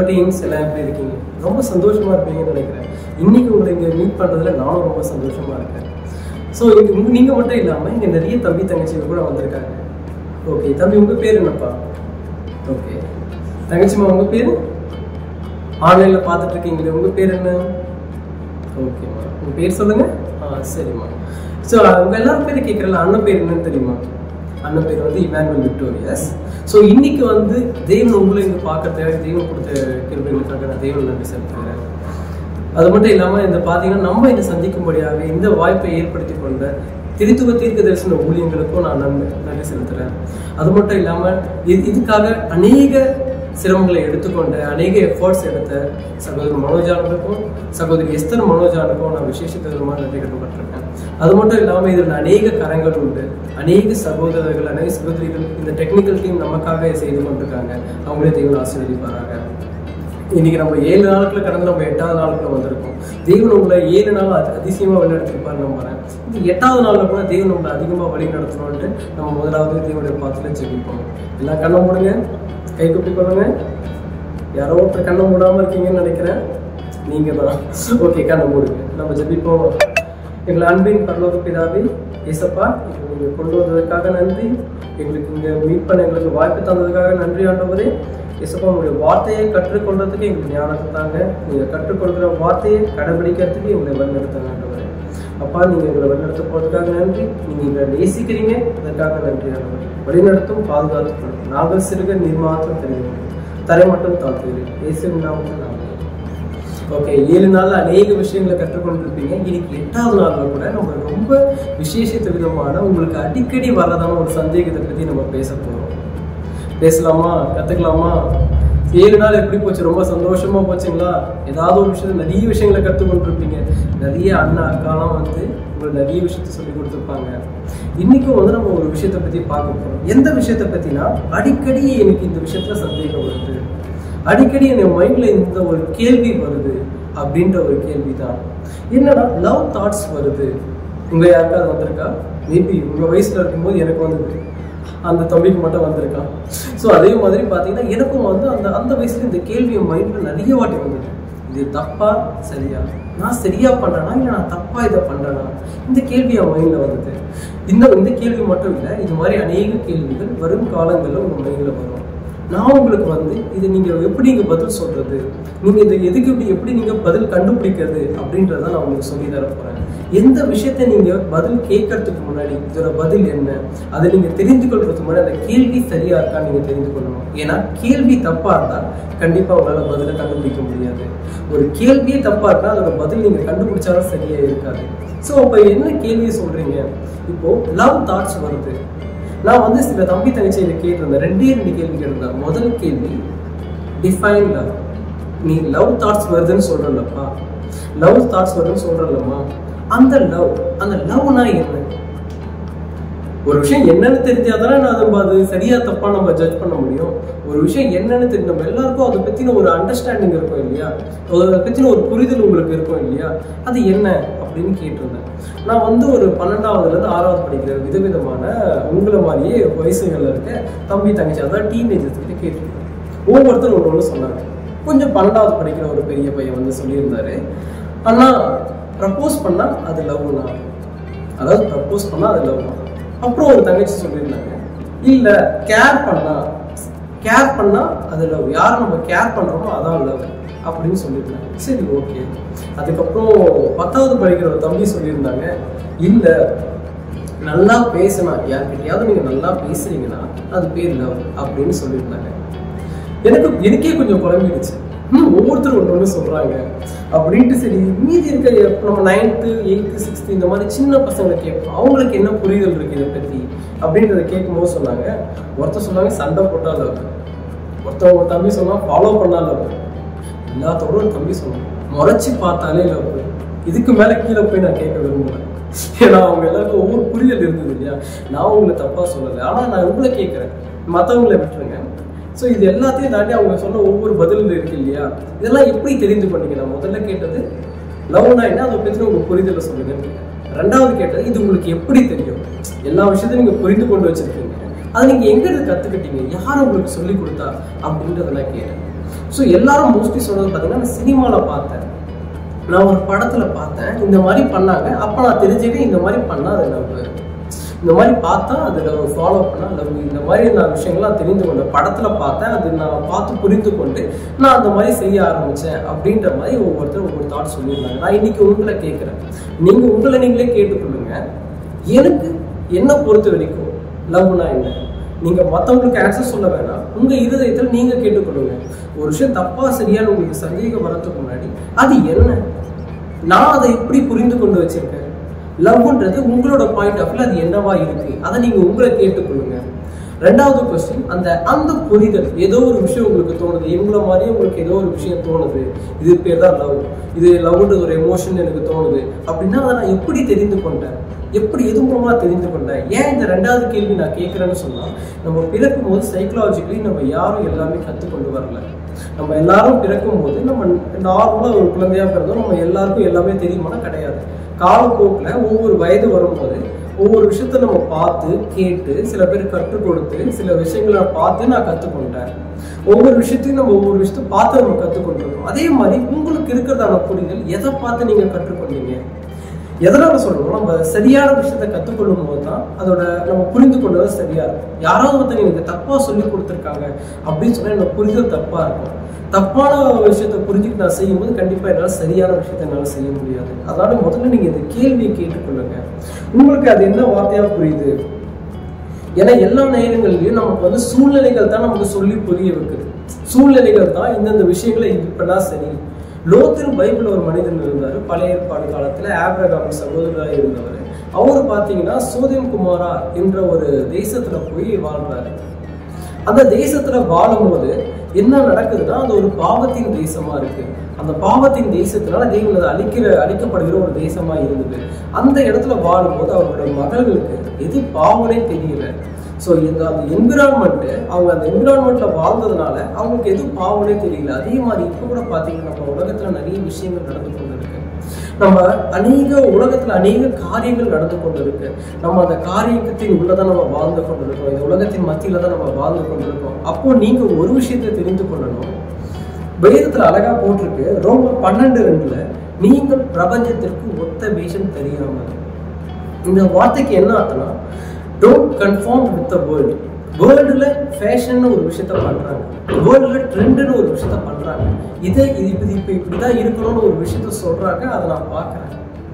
Teams எல்லாம் எப்படி இருக்கீங்க ரொம்ப சந்தோஷமா இருப்பீங்கன்னு நினைக்கிறேன் இன்னைக்கு உங்களை இங்கே மீட் பண்ணுறதுல நானும் ரொம்ப சந்தோஷமா இருக்கேன் ஸோ இங்கே நீங்கள் மட்டும் இல்லாமல் இங்கே நிறைய தம்பி தங்கச்சிகள் கூட வந்திருக்காங்க ஓகே தம்பி உங்கள் பேர் என்னப்பா ஓகே தங்கச்சிமா உங்கள் பேர் ஆன்லைனில் பார்த்துட்டு இருக்கீங்களே உங்கள் பேர் என்ன ஓகேம்மா உங்கள் பேர் சொல்லுங்க ஆ சரிம்மா ஸோ உங்கள் எல்லாரும் பேர் கேட்குறல அண்ணன் பேர் என்னன்னு தெரியுமா அண்ணன் பேர் வந்து இமானுவல் விக்டோரியஸ் ஸோ இன்னைக்கு வந்து தெய்வம் உங்களை இங்கே பார்க்கறதுக்காக தெய்வம் கொடுத்த கிருபைகளுக்காக நான் தெய்வம் நன்றி செலுத்துகிறேன் அது மட்டும் இல்லாமல் இந்த பார்த்தீங்கன்னா நம்ம இதை சந்திக்கும்படியாக இந்த வாய்ப்பை ஏற்படுத்தி கொண்ட திருத்துவ தீர்க்க தரிசன ஊழியங்களுக்கும் நான் நன்றி நன்றி செலுத்துகிறேன் அது மட்டும் இல்லாமல் இது இதுக்காக அநேக சிரமங்களை எடுத்துக்கொண்ட அநேக எஃபர்ட்ஸ் எடுத்த சகோதரர் மனோஜானுக்கும் சகோதரி எஸ்தர் மனோஜானுக்கும் நான் விசேஷ விதமாக நன்றி கட்டுப்பட்டிருக்கேன் அது மட்டும் இல்லாமல் இதில் அநேக கரங்கள் உண்டு அநேக சகோதரர்கள் அநேக சகோதரிகள் இந்த டெக்னிக்கல் டீம் நமக்காக செய்து கொண்டிருக்காங்க அவங்களே தெய்வம் ஆசீர்வதிப்பாராங்க இன்னைக்கு நம்ம ஏழு நாட்கள் கடந்து நம்ம எட்டாவது நாளுக்குள்ள வந்திருக்கோம் தெய்வன் உங்களை ஏழு நாள் அதி- அதிசயமா வழி நடத்திருப்பாரு நம்புறேன் இந்த எட்டாவது நாள்ல கூட தெய்வன் உங்களை அதிகமா வழி நடத்தணும்ட்டு நம்ம முதலாவது தெய்வனுடைய பாத்துல ஜெபிப்போம் எல்லாம் கண்ணை மூடுங்க கை குப்பி கொள்ளுங்க யாரோ ஒருத்தர் கண்ணை மூடாம இருக்கீங்கன்னு நினைக்கிறேன் நீங்க தான் ஓகே கண்ணை மூடுங்க நம்ம ஜெபிப்போம் எங்களை அன்பின் பரலோக பிதாவே ஏசப்பா எங்களை நீங்க கொண்டு வந்ததுக்காக நன்றி எங்களுக்கு இங்க மீட் பண்ண எங்களுக்கு வாய்ப்பு தந்ததுக்காக நன்றி ஆண்டவரே இசப்பா உங்களுடைய வார்த்தையை கற்றுக்கொள்றதுக்கு எங்களுக்கு ஞானத்தை தாங்க நீங்க கற்றுக்கொள்கிற வார்த்தையை கடைபிடிக்கிறதுக்கு எங்களை வழிநடத்துங்க ஆண்டவரே அப்பா நீங்க எங்களை வழிநடத்த போறதுக்காக நன்றி நீங்க எங்களை நேசிக்கிறீங்க அதற்காக நன்றி ஆண்டவரே வழிநடத்தும் பாதுகாத்து நாங்கள் சிறுக நிர்மாத்திரம் தெரியும் தரை மட்டும் தாழ்த்துகிறேன் இயேசு நாமத்தில் நாம ஓகே ஏழு நாள்ல அநேக விஷயங்களை கற்றுக்கொண்டிருப்பீங்க இன்னைக்கு எட்டாவது நாள்ல கூட நம்ம ரொம்ப விசேஷித்த விதமான உங்களுக்கு அடிக்கடி வரதான ஒரு சந்தேகத்தை பத்தி நம்ம பேச போறோம் பேசலாமா கத்துக்கலாமா ஏழு நாள் எப்படி போச்சு ரொம்ப சந்தோஷமா போச்சுங்களா ஏதாவது ஒரு விஷயத்துல நிறைய விஷயங்களை கற்றுக்கொண்டிருப்பீங்க நிறைய அண்ணா அக்காலாம் வந்து உங்களுக்கு நிறைய விஷயத்த சொல்லி கொடுத்துருப்பாங்க இன்னைக்கும் வந்து நம்ம ஒரு விஷயத்தை பத்தி பார்க்க போறோம் எந்த விஷயத்தை பத்தினா அடிக்கடி எனக்கு இந்த விஷயத்துல சந்தேகம் வருது அடிக்கடி என் மைண்ட்ல இந்த ஒரு கேள்வி வருது அப்படின்ற ஒரு கேள்வி தான் என்னன்னா லவ் தாட்ஸ் வருது உங்க யாருக்காவது வந்திருக்கா மேபி உங்க வயசுல இருக்கும்போது எனக்கு வந்தது அந்த தம்பிக்கு மட்டும் வந்திருக்கான் ஸோ அதே மாதிரி பார்த்தீங்கன்னா எனக்கும் வந்து அந்த அந்த வயசுல இந்த கேள்வி என் மைண்ட்ல நிறைய வாட்டி வந்தது இது தப்பா சரியா நான் சரியா பண்றேனா இல்லை நான் தப்பா இதை பண்றேனா இந்த கேள்வி என் மைண்ட்ல வந்தது இந்த இந்த கேள்வி மட்டும் இல்லை இது மாதிரி அநேக கேள்விகள் வரும் காலங்களில் உங்க மைண்ட்ல வரும் நான் உங்களுக்கு வந்து இது நீங்க எப்படி இங்க பதில் சொல்றது நீங்க இதை எதுக்கு இப்படி எப்படி நீங்க பதில் கண்டுபிடிக்கிறது அப்படின்றத நான் உங்களுக்கு சொல்லி தர போறேன் எந்த விஷயத்தை நீங்க பதில் கேட்கறதுக்கு முன்னாடி இதோட பதில் என்ன அதை நீங்க தெரிந்து கொள்றதுக்கு முன்னாடி அந்த கேள்வி சரியா இருக்கா நீங்க தெரிந்து கொள்ளணும் ஏன்னா கேள்வி தப்பா இருந்தா கண்டிப்பா உங்களால பதிலை கண்டுபிடிக்க முடியாது ஒரு கேள்வியே தப்பா இருக்கா அதோட பதில் நீங்க கண்டுபிடிச்சாலும் சரியா இருக்காது ஸோ அப்ப என்ன கேள்வியை சொல்றீங்க இப்போ லவ் தாட்ஸ் வருது நான் வந்து சில தம்பி தங்கச்சி இதை கேட்டிருந்தேன் ரெண்டே ரெண்டு கேள்வி கேட்டிருந்தேன் முதல் கேள்வி டிஃபைன் லவ் நீ லவ் தாட்ஸ் வருதுன்னு சொல்றல்லப்பா லவ் தாட்ஸ் வருதுன்னு சொல்றல்லம்மா அந்த லவ் அந்த லவ்னா என்ன ஒரு விஷயம் என்னன்னு தெரிஞ்சாதானே நான் நம்ம அது சரியா தப்பா நம்ம ஜட்ஜ் பண்ண முடியும் ஒரு விஷயம் என்னன்னு தெரியும் நம்ம எல்லாருக்கும் அதை பத்தின ஒரு அண்டர்ஸ்டாண்டிங் இருக்கும் இல்லையா அதை பத்தின ஒரு புரிதல் உங்களுக்கு இருக்கும் இல்லையா அது என்ன அப்படின்னு கேட்டிருந்தேன் நான் வந்து ஒரு பன்னெண்டாவதுல இருந்து ஆறாவது படிக்கிற விதவிதமான உங்களை மாதிரியே வயசுகள்ல இருக்க தம்பி தங்கச்சி அதான் டீனேஜர்ஸ் கிட்ட கேட்டிருக்கேன் ஒவ்வொருத்தரும் ஒன்று ஒன்று சொன்னாங்க கொஞ்சம் பன்னெண்டாவது படிக்கிற ஒரு பெரிய பையன் வந்து சொல்லியிருந்தாரு ஆனா ப்ரப்போஸ் பண்ணா அது லவ்னா அதாவது ப்ரப்போஸ் பண்ணா அது லவ் தான் அப்புறம் ஒரு தங்கச்சி சொல்லியிருந்தாங்க இல்ல கேர் பண்ணா கேர் பண்ணா அது லவ் யார் நம்ம கேர் பண்றோமோ அதான் லவ் அப்படின்னு சொல்லியிருந்தாங்க சரி ஓகே அதுக்கப்புறம் பத்தாவது படிக்கிற ஒரு தம்பி சொல்லியிருந்தாங்க இல்ல நல்லா பேசினா யார்கிட்டயாவது நீங்க நல்லா பேசுறீங்கன்னா அது பேர் லவ் அப்படின்னு சொல்லியிருந்தாங்க எனக்கு எனக்கே கொஞ்சம் குழம்பிடுச்சு ம் ஒவ்வொருத்தரும் ஒன்று ஒன்று சொல்கிறாங்க அப்படின்ட்டு சரி மீதி இருக்க எப்ப நம்ம நைன்த்து எயித்து சிக்ஸ்த்து இந்த மாதிரி சின்ன பசங்களை கேட்போம் அவங்களுக்கு என்ன புரிதல் இருக்கு இதை பற்றி அப்படின்றத கேட்கும்போது சொன்னாங்க ஒருத்தர் சொன்னாங்க சண்டை போட்டால் லவ் ஒருத்தன் ஒரு தம்பி சொன்னா ஃபாலோ பண்ணா லவ் எல்லாத்தோட ஒரு தம்பி சொன்னான் முறைச்சி பார்த்தாலே லவ் இதுக்கு மேலே கீழே போய் நான் கேட்க விரும்புகிறேன் ஏன்னா அவங்க எல்லாருக்கும் ஒவ்வொரு புரிதல் இருந்தது இல்லையா நான் உங்களை தப்பாக சொல்லலை ஆனால் நான் உங்களை கேட்குறேன் மற்றவங்களை விட்டுருங்க ஸோ இது எல்லாத்தையும் தாண்டி அவங்க சொன்ன ஒவ்வொரு பதில் இருக்கு இல்லையா இதெல்லாம் எப்படி தெரிந்து பண்ணீங்க நான் முதல்ல கேட்டது லவ்னா என்ன அதை பற்றி உங்க புரிதலை சொல்லுங்கன்னு கேட்டேன். ரெண்டாவது கேட்டது இது உங்களுக்கு எப்படி தெரியும் எல்லா விஷயத்தையும் நீங்க புரிந்து கொண்டு வச்சிருக்கீங்க அதை நீங்க எங்க இருந்து கத்துக்கிட்டீங்க யார் உங்களுக்கு சொல்லி கொடுத்தா அப்படின்றத நான் கேட்டேன் ஸோ எல்லாரும் மோஸ்ட்லி சொல்றது பார்த்தீங்கன்னா நான் சினிமாவில் பார்த்தேன் நான் ஒரு படத்துல பார்த்தேன் இந்த மாதிரி பண்ணாங்க அப்போ நான் தெரிஞ்சுக்கிட்டு இந்த மாதிரி பண்ணா அது லவ் இந்த மாதிரி பார்த்தா அது லவ் ஃபாலோ பண்ணா லவ் இந்த மாதிரி நான் விஷயங்கள்லாம் தெரிந்து கொண்டேன் படத்துல பார்த்தேன் அது நான் பார்த்து புரிந்து கொண்டு நான் அந்த மாதிரி செய்ய ஆரம்பிச்சேன் அப்படின்ற மாதிரி ஒவ்வொருத்தரும் ஒவ்வொரு தாட் சொல்லியிருந்தாங்க நான் இன்னைக்கு உங்களை கேட்குறேன் நீங்க உங்களை நீங்களே கேட்டுக்கொள்ளுங்க எனக்கு என்ன பொறுத்த வரைக்கும் லவ்னா என்ன நீங்க மத்தவங்களுக்கு ஆன்சர் சொல்ல வேணாம் உங்க இருதயத்தில் நீங்க கேட்டுக்கொள்ளுங்க ஒரு விஷயம் தப்பா சரியான்னு உங்களுக்கு சந்தேகம் வரதுக்கு முன்னாடி அது என்ன நான் அதை எப்படி புரிந்து கொண்டு வச்சிருக்கேன் லவ்ன்றது உங்களோட பாயிண்ட் ஆஃப் அது என்னவா இருக்கு அதை நீங்க உங்களை கேட்டுக்கொள்ளுங்க ரெண்டாவது கொஸ்டின் அந்த அந்த புரிதல் ஏதோ ஒரு விஷயம் உங்களுக்கு தோணுது இவங்கள மாதிரியே உங்களுக்கு ஏதோ ஒரு விஷயம் தோணுது இது பேர் தான் லவ் இது லவ்ன்றது ஒரு எமோஷன் எனக்கு தோணுது அப்படின்னா அதை நான் எப்படி தெரிந்து கொண்டேன் எப்படி எது மூலமா தெரிந்து கொண்டேன் ஏன் இந்த ரெண்டாவது கேள்வி நான் கேட்குறேன்னு சொன்னா நம்ம பிறக்கும் போது சைக்கலாஜிக்கலி நம்ம யாரும் எல்லாமே கற்றுக்கொண்டு வரல நம்ம எல்லாரும் பிறக்கும் போது நம்ம நார்மலாக ஒரு குழந்தையா பிறந்தோம் நம்ம எல்லாருக்கும் எல்லாமே தெரியுமானா கிடையாது காலப்போக்கில் ஒவ்வொரு வயது வரும்போது ஒவ்வொரு விஷயத்த நம்ம பார்த்து கேட்டு சில பேர் கற்றுக் கொடுத்து சில விஷயங்களை பார்த்து நான் கற்றுக்கொண்டேன் ஒவ்வொரு விஷயத்தையும் நம்ம ஒவ்வொரு விஷயத்த பார்த்து நம்ம கற்றுக்கொண்டிருக்கோம் அதே மாதிரி உங்களுக்கு இருக்கிறதான புரிதல் எதை பார்த்து நீங்க கற்றுக்கொண்டீங்க எதனால சொல்றோம் நம்ம சரியான விஷயத்த கற்றுக்கொள்ளும் போது தான் அதோட நம்ம புரிந்து கொண்டது சரியா இருக்கும் யாராவது ஒருத்தங்க எனக்கு தப்பா சொல்லி கொடுத்துருக்காங்க அப்படின்னு சொன்னா என்னோட புரிதல் தப்பா இருக்கும் தப்பான விஷயத்த புரிஞ்சுட்டு நான் செய்யும்போது கண்டிப்பா என்னால் சரியான விஷயத்த என்னால் செய்ய முடியாது அதனால முதல்ல நீங்க இந்த கேள்வியை கேட்டுக்கொள்ளுங்க உங்களுக்கு அது என்ன வார்த்தையா புரியுது ஏன்னா எல்லா நேரங்கள்லயும் நமக்கு வந்து சூழ்நிலைகள் தான் நமக்கு சொல்லி புரிய வைக்குது சூழ்நிலைகள் தான் இந்தந்த விஷயங்களை இது பண்ணா சரி லோத்தின் பைபிள் ஒரு மனிதன் இருந்தார் பழைய ஏற்பாடு காலத்துல ஆப்ரகாம் சகோதரராக இருந்தவர் அவர் பார்த்தீங்கன்னா சோதியம் குமாரா என்ற ஒரு தேசத்துல போய் வாழ்றாரு அந்த தேசத்துல வாழும்போது என்ன நடக்குதுன்னா அது ஒரு பாவத்தின் தேசமா இருக்கு அந்த பாவத்தின் தேசத்தினால தெய்வம் அது அழிக்கிற அழிக்கப்படுகிற ஒரு தேசமா இருந்தது அந்த இடத்துல வாழும்போது அவருடைய மகள்களுக்கு எது பாவனே தெரியல ஸோ இந்த அந்த என்விரான்மெண்ட் அவங்க அந்த என்விரான்மெண்ட்ல வாழ்ந்ததுனால அவங்களுக்கு எது பாவனே தெரியல அதே மாதிரி இப்போ கூட பார்த்தீங்கன்னா நம்ம உலகத்துல நிறைய விஷயங்கள் நடந்து கொண்டு இருக்கு நம்ம அநேக உலகத்துல அநேக காரியங்கள் நடந்து கொண்டு இருக்கு நம்ம அந்த காரியத்தின் உள்ளதான் நம்ம வாழ்ந்து கொண்டிருக்கோம் இந்த உலகத்தின் மத்தியில தான் நம்ம வாழ்ந்து கொண்டிருக்கோம் அப்போ நீங்க ஒரு விஷயத்தை தெரிந்து கொள்ளணும் வேதத்துல அழகா போட்டிருக்கு ரோம பன்னெண்டு ரெண்டுல நீங்கள் பிரபஞ்சத்திற்கு ஒத்த வேஷம் தெரியாமல் இந்த வார்த்தைக்கு என்ன அர்த்தம்னா don't conform with the world வேர்ல்டுல ஃபேஷன் ஒரு விஷயத்த பண்றாங்க வேர்ல்டுல ட்ரெண்டுன்னு ஒரு விஷயத்த பண்றாங்க இதை இது இப்படி இப்போ இப்படிதான் இருக்கணும்னு ஒரு விஷயத்த சொல்றாங்க அதை நான் பார்க்கறேன்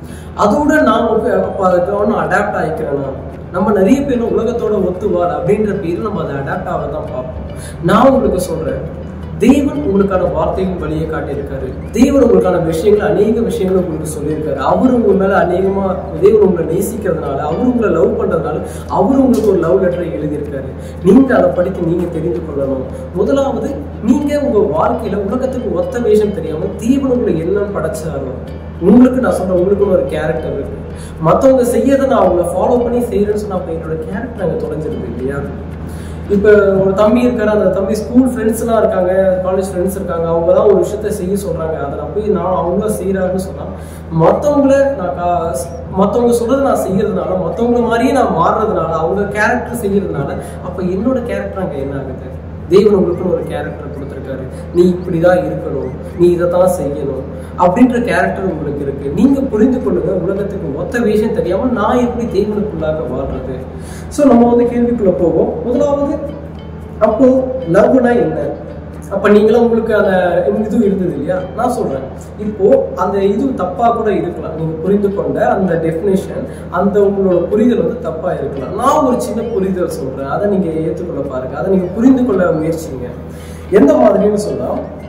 அதோட நான் உங்க- அப்ப அதுக்கு ஒன்றும் அடாப்ட் ஆகிக்கிறேன்னா நம்ம நிறைய பேர் உலகத்தோட ஒத்துவார் அப்படின்ற பேர் நம்ம அதை அடாப்ட் ஆக தான் பார்ப்போம் நான் உங்களுக்கு சொல்றேன் தேவன் உங்களுக்கான வார்த்தையின் வழியை காட்டியிருக்காரு தேவன் உங்களுக்கான விஷயங்கள் அநேக விஷயங்கள் உங்களுக்கு சொல்லியிருக்காரு அவர் உங்க மேல அநேகமா தேவன் உங்களை நேசிக்கிறதுனால அவர் உங்களை லவ் பண்றதுனால அவர் உங்களுக்கு ஒரு லவ் லெட்டரை எழுதியிருக்காரு நீங்க அதை படித்து நீங்க தெரிந்து கொள்ளணும் முதலாவது நீங்க உங்க வாழ்க்கையில உலகத்துக்கு ஒத்த வேஷம் தெரியாம தேவன் உங்களை என்னன்னு படைச்சாரோ உங்களுக்கு நான் சொல்றேன் உங்களுக்குன்னு ஒரு கேரக்டர் இருக்கு மத்தவங்க செய்யறதை நான் அவங்கள ஃபாலோ பண்ணி செய்யறேன்னு சொன்னா அப்ப என்னோட கேரக்டர் அங்க தொலைஞ்சிருக்கு இல்லையா இப்போ ஒரு தம்பி இருக்காரு அந்த தம்பி ஸ்கூல் ஃப்ரெண்ட்ஸ்லாம் இருக்காங்க காலேஜ் ஃப்ரெண்ட்ஸ் இருக்காங்க அவங்க தான் ஒரு விஷயத்த செய்ய சொல்றாங்க அதை நான் போய் நான் அவங்க செய்யறாருன்னு சொன்னா மற்றவங்கள நான் கா- மத்தவங்க சொல்றதை நான் செய்யறதுனால மற்றவங்கள மாதிரியே நான் மாறுறதுனால அவங்க கேரக்டர் செய்யறதுனால அப்ப என்னோட கேரக்டர் அங்க என்ன ஆகுது தேவன் உங்களுக்குன்னு ஒரு கேரக்டர் கொடுத்துருக்காரு நீ இப்படிதான் இருக்கணும் நீ இதை தான் செய்யணும் அப்படின்ற கேரக்டர் உங்களுக்கு இருக்கு நீங்க புரிந்து கொள்ளுங்க உலகத்துக்கு மொத்த விஷயம் தெரியாம நான் எப்படி தேவனுக்குள்ளாக வாழ்றது ஸோ நம்ம வந்து கேள்விக்குள்ள போவோம் முதலாவது அப்போ லவ்னா என்ன அப்ப நீங்களும் உங்களுக்கு அந்த இது இருந்தது இல்லையா நான் சொல்றேன் இப்போ அந்த இது தப்பா கூட இருக்கலாம் நீங்க புரிந்து கொண்ட அந்த டெஃபினேஷன் அந்த உங்களோட புரிதல் வந்து தப்பா இருக்கலாம் நான் ஒரு சின்ன புரிதல் சொல்றேன் அதை நீங்க ஏற்றுக்கொள்ள பாருங்க அதை நீங்க புரிந்து கொள்ள முயற்சிங்க எந்த மாதிரின்னு சொன்னா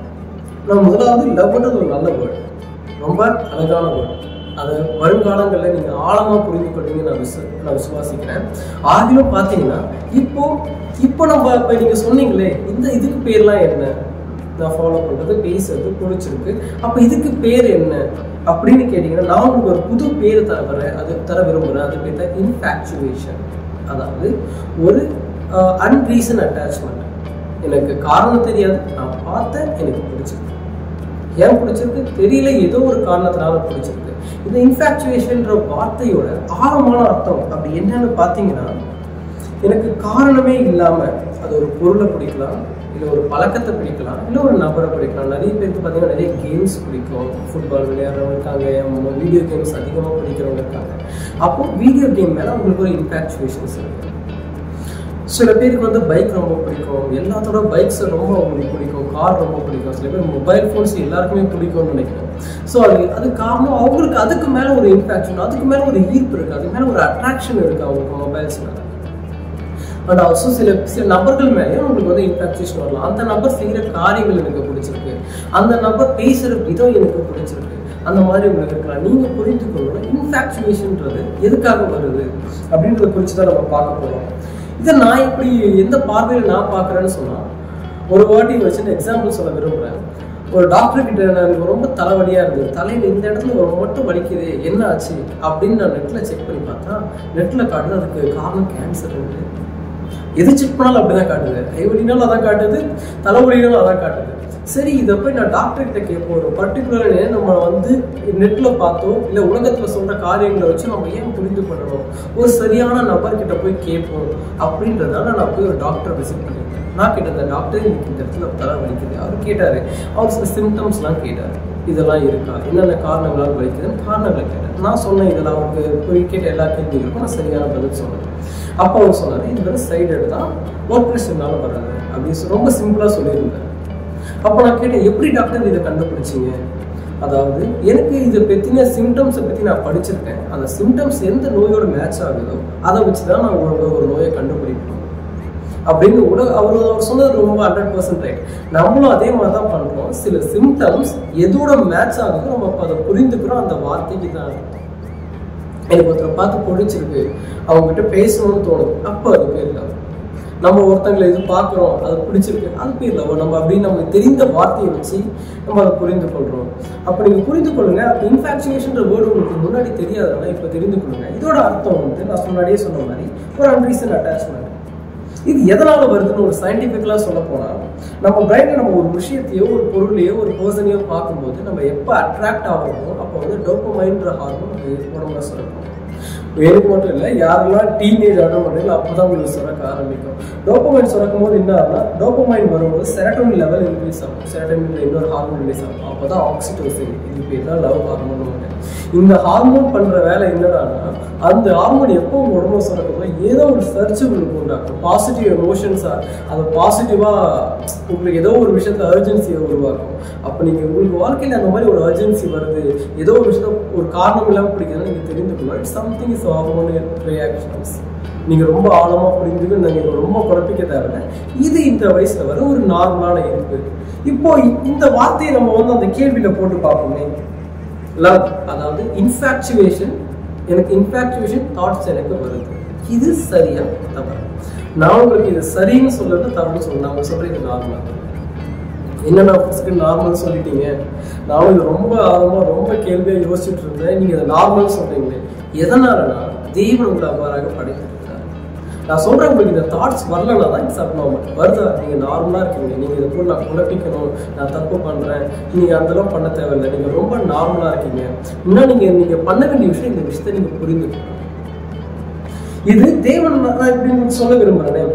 நான் முதலாவது லவ்ன்றது ஒரு நல்ல வேர்டு ரொம்ப அழகான வேர்டு அதை வருங்காலங்களில் நீங்க ஆழமா புரிந்து கொள்வீங்க நான் விச நான் விசுவாசிக்கிறேன் ஆகிலும் பார்த்தீங்கன்னா இப்போ இப்போ நம்ம இப்போ நீங்க சொன்னீங்களே இந்த இதுக்கு பேர்லாம் என்ன நான் ஃபாலோ பண்றது பேசுறது பிடிச்சிருக்கு அப்போ இதுக்கு பேர் என்ன அப்படின்னு கேட்டீங்கன்னா நான் உங்களுக்கு ஒரு புது பேர் தர வரேன் அது தர விரும்புகிறேன் அது பேர் தான் இன்ஃபேக்சுவேஷன் அதாவது ஒரு அன்ரீசன் அட்டாச்மெண்ட் எனக்கு காரணம் தெரியாது நான் பார்த்தேன் எனக்கு பிடிச்சிருக்கு ஏன் பிடிச்சிருக்கு தெரியல ஏதோ ஒரு காரணத்தினால பிடிச்சிருக்கு இந்த இன்ஃபேக்சுவேஷன்ற வார்த்தையோட ஆழமான அர்த்தம் அப்படி என்னன்னு பார்த்தீங்கன்னா எனக்கு காரணமே இல்லாம அது ஒரு பொருளை பிடிக்கலாம் இல்லை ஒரு பழக்கத்தை பிடிக்கலாம் இல்லை ஒரு நபரை பிடிக்கலாம் நிறைய பேருக்கு பார்த்தீங்கன்னா நிறைய கேம்ஸ் பிடிக்கும் ஃபுட்பால் விளையாடுறவங்க இருக்காங்க வீடியோ கேம்ஸ் அதிகமாக பிடிக்கிறவங்க இருக்காங்க அப்போ வீடியோ கேம் மேலே உங்களுக்கு ஒரு இன்ஃபேக்சுவேஷன்ஸ் இருக்கு சில பேருக்கு வந்து பைக் ரொம்ப பிடிக்கும் எல்லாத்தோட பைக்ஸ் ரொம்ப அவங்களுக்கு பிடிக்கும் கார் ரொம்ப பிடிக்கும் சில பேர் மொபைல் ஃபோன்ஸ் எல்லாருக்குமே பிடிக்கும்னு நினைக்கிறேன் ஸோ அது அது காரணம் அவங்களுக்கு அதுக்கு மேலே ஒரு இன்ஃபேக்ஷன் அதுக்கு மேலே ஒரு ஈர்ப்பு இருக்குது அதுக்கு மேலே ஒரு அட்ராக்ஷன் இருக்குது அவங்களுக்கு மொபைல்ஸ் மேலே அண்ட் ஆல்சோ சில சில நபர்கள் மேலேயும் உங்களுக்கு வந்து இன்ஃபேக்சேஷன் வரலாம் அந்த நபர் செய்கிற காரியங்கள் எனக்கு பிடிச்சிருக்கு அந்த நபர் பேசுகிற விதம் எனக்கு பிடிச்சிருக்கு அந்த மாதிரி உங்களுக்கு இருக்கலாம் நீங்கள் புரிந்து கொள்ளணும் இன்ஃபேக்சுவேஷன்ன்றது எதுக்காக வருது அப்படின்றத குறித்து தான் நம்ம பார்க்க போகிறோம் இதை நான் இப்படி எந்த பார்வையில் நான் பார்க்குறேன்னு சொன்னால் ஒரு வாட்டி வச்சு எக்ஸாம்பிள் சொல்ல விரும்புகிறேன் ஒரு டாக்டர் கிட்ட எனக்கு ரொம்ப தலைவலியாக இருந்தது தலையில் இந்த இடத்துல ஒரு மட்டும் வலிக்குது என்ன ஆச்சு அப்படின்னு நான் நெட்டில் செக் பண்ணி பார்த்தா நெட்டில் காட்டுது அதுக்கு காரணம் கேன்சர் எது செக் பண்ணாலும் அப்படிதான் காட்டுது கைவலினாலும் அதான் காட்டுது தலைவலினாலும் அதான் காட்டுது சரி இதை போய் நான் டாக்டர் கிட்ட கேட்போம் ஒரு பர்டிகுலர் நம்ம வந்து நெட்ல பார்த்தோம் இல்லை உலகத்துல சொல்ற காரியங்களை வச்சு நம்ம ஏன் புரிந்து பண்ணணும் ஒரு சரியான நபர்கிட்ட போய் கேட்போம் அப்படின்றதால நான் போய் ஒரு டாக்டர் விசிட் பண்ணியிருக்கேன் நான் கேட்ட அந்த டாக்டர் எனக்கு இந்த இடத்துல தலை வலிக்குது அவர் கேட்டாரு அவர் சில சிம்டம்ஸ்லாம் கேட்டார் இதெல்லாம் இருக்கா என்னென்ன காரணங்களால் வலிக்குதுன்னு காரணங்களை கேட்டேன் நான் சொன்னேன் இதெல்லாம் அவருக்கு போய் கேட்ட எல்லா கேள்விகளுக்கும் நான் சரியான பதில் சொன்னேன் அப்போ அவர் சொன்னார் இது வந்து சைடு தான் ஒர்க் ப்ரெஷர்னால வராது அப்படின்னு சொல்லி ரொம்ப சிம்பிளாக சொல்லியிருந்தார் அப்போ நான் கேட்டேன் எப்படி டாக்டர் இதை கண்டுபிடிச்சிங்க அதாவது எனக்கு இதை பற்றின சிம்டம்ஸை பற்றி நான் படிச்சிருக்கேன் அந்த சிம்டம்ஸ் எந்த நோயோட மேட்ச் ஆகுதோ அதை வச்சு தான் நான் உங்களோட ஒரு நோயை கண்டுபிடிக்கணும் அப்படின்னு உலக அவர் அவர் சொன்னது ரொம்ப ஹண்ட்ரட் பர்சன்ட் ரைட் நம்மளும் அதே மாதிரி தான் பண்ணுறோம் சில சிம்டம்ஸ் எதோட மேட்ச் ஆகுதோ நம்ம அப்போ அதை புரிந்துக்கிறோம் அந்த வார்த்தைக்கு தான் அர்த்தம் எனக்கு ஒருத்தரை பார்த்து பிடிச்சிருக்கு அவங்ககிட்ட பேசணும்னு தோணுது அப்போ அது பேர் லவ் நம்ம ஒருத்தங்களை இது பார்க்குறோம் அது பிடிச்சிருக்கு அது பேர் லவ் நம்ம அப்படின்னு நம்ம தெரிந்த வார்த்தையை வச்சு நம்ம அதை புரிந்து கொள்கிறோம் அப்போ நீங்கள் புரிந்து கொள்ளுங்க அப்போ இன்ஃபாக்சுவேஷன்ற வேர்டு உங்களுக்கு முன்னாடி தெரியாதுன்னா இப்போ தெரிந்து கொள்ளுங்க இதோட அர்த்தம் வந்து நான் முன்னாடியே சொன்ன மாதிரி ஒரு அன்ரீசன் அட்டாச்மெண்ட் இது எதனால வருதுன்னு ஒரு சயின்டிஃபிக்கலாக சொல்ல போனால் நம்ம பிரைன்ல நம்ம ஒரு விஷயத்தையோ ஒரு பொருளையோ ஒரு பர்சனையோ பார்க்கும்போது நம்ம எப்போ அட்ராக்ட் ஆகிறோமோ அப்போ வந்து டோப்பமைன்ற ஹார்மோன் உடம்புல சுரக்கும் எனக்கு மட்டும் இல்லை யாரெல்லாம் டீனேஜ் ஆட மாட்டீங்களோ அப்போ தான் உங்களுக்கு சுரக்க ஆரம்பிக்கும் டோப்பமைன் சுரக்கும் போது என்ன ஆகும்னா டோப்பமைன் வரும்போது செரட்டோனின் லெவல் இன்க்ரீஸ் ஆகும் செரட்டோனில் இன்னொரு ஹார்மோன் ரிலீஸ் ஆகும் அப்போ தான் ஆக்சிடோசின் இது பேர் தான் லவ் ஹார்மோன் இந்த ஹார்மோன் பண்ணுற வேலை என்னடான்னா அந்த ஹார்மோன் எப்போ உங்க உடம்புல சுரக்குதோ ஏதோ ஒரு சர்ச் உங்களுக்கு உண்டாக்கும் பாசிட்டிவ் எமோஷன்ஸாக அது பாசிட்டிவாக உங்களுக்கு ஏதோ ஒரு விஷயத்துல அர்ஜென்சியை உருவாக்கும் அப்போ நீங்கள் உங்களுக்கு வாழ்க்கையில் அந்த மாதிரி ஒரு அர்ஜென்சி வருது ஏதோ ஒரு விஷயத்த ஒரு காரணம் இல்லாமல் பிடிக்கிறதா நீங்கள் தெரிந்துக்கணும் it's something is hormone reactions நீங்கள் ரொம்ப ஆழமாக புரிஞ்சுக்க நீங்கள் ரொம்ப குழப்பிக்க தேவையில்ல இது இந்த வயசில் வர ஒரு நார்மலான இருப்பு இப்போ இந்த வார்த்தையை நம்ம வந்து அந்த கேள்வியில் போட்டு பார்ப்போமே லவ் அதாவது இன்ஃபாக்சுவேஷன் எனக்கு இன்ஃபாக்சுவேஷன் தாட்ஸ் எனக்கு வருது இது சரியா தவறு நான் உங்களுக்கு இது சரின்னு சொல்றது தவறுன்னு சொல்ல நான் சொல்றேன் இது நார்மல் என்ன நான் ஃபர்ஸ்ட் நார்மல் சொல்லிட்டீங்க நானும் இது ரொம்ப ஆழமா ரொம்ப கேள்வியா யோசிச்சுட்டு இருந்தேன் நீங்க இதை நார்மல் சொல்றீங்களே எதனாலனா தெய்வம் உங்களை அவ்வாறாக படைத்திருக்கிறார் நான் சொல்றேன் உங்களுக்கு இந்த தாட்ஸ் வரலனா தான் இட்ஸ் அப்நார்மல் வருதா நீங்க நார்மலா இருக்கீங்க நீங்க இதை போய் நான் குழப்பிக்கணும் நான் தப்பு பண்றேன் நீங்க அந்த அளவு பண்ண தேவையில்லை நீங்க ரொம்ப நார்மலா இருக்கீங்க இன்னும் நீங்க நீங்க பண்ண வேண்டிய விஷயம் இந்த விஷயத்தை நீங்க புரிந்துக்கணும் இது தேவன் நான் இப்படி சொல்ல விரும்புறேன்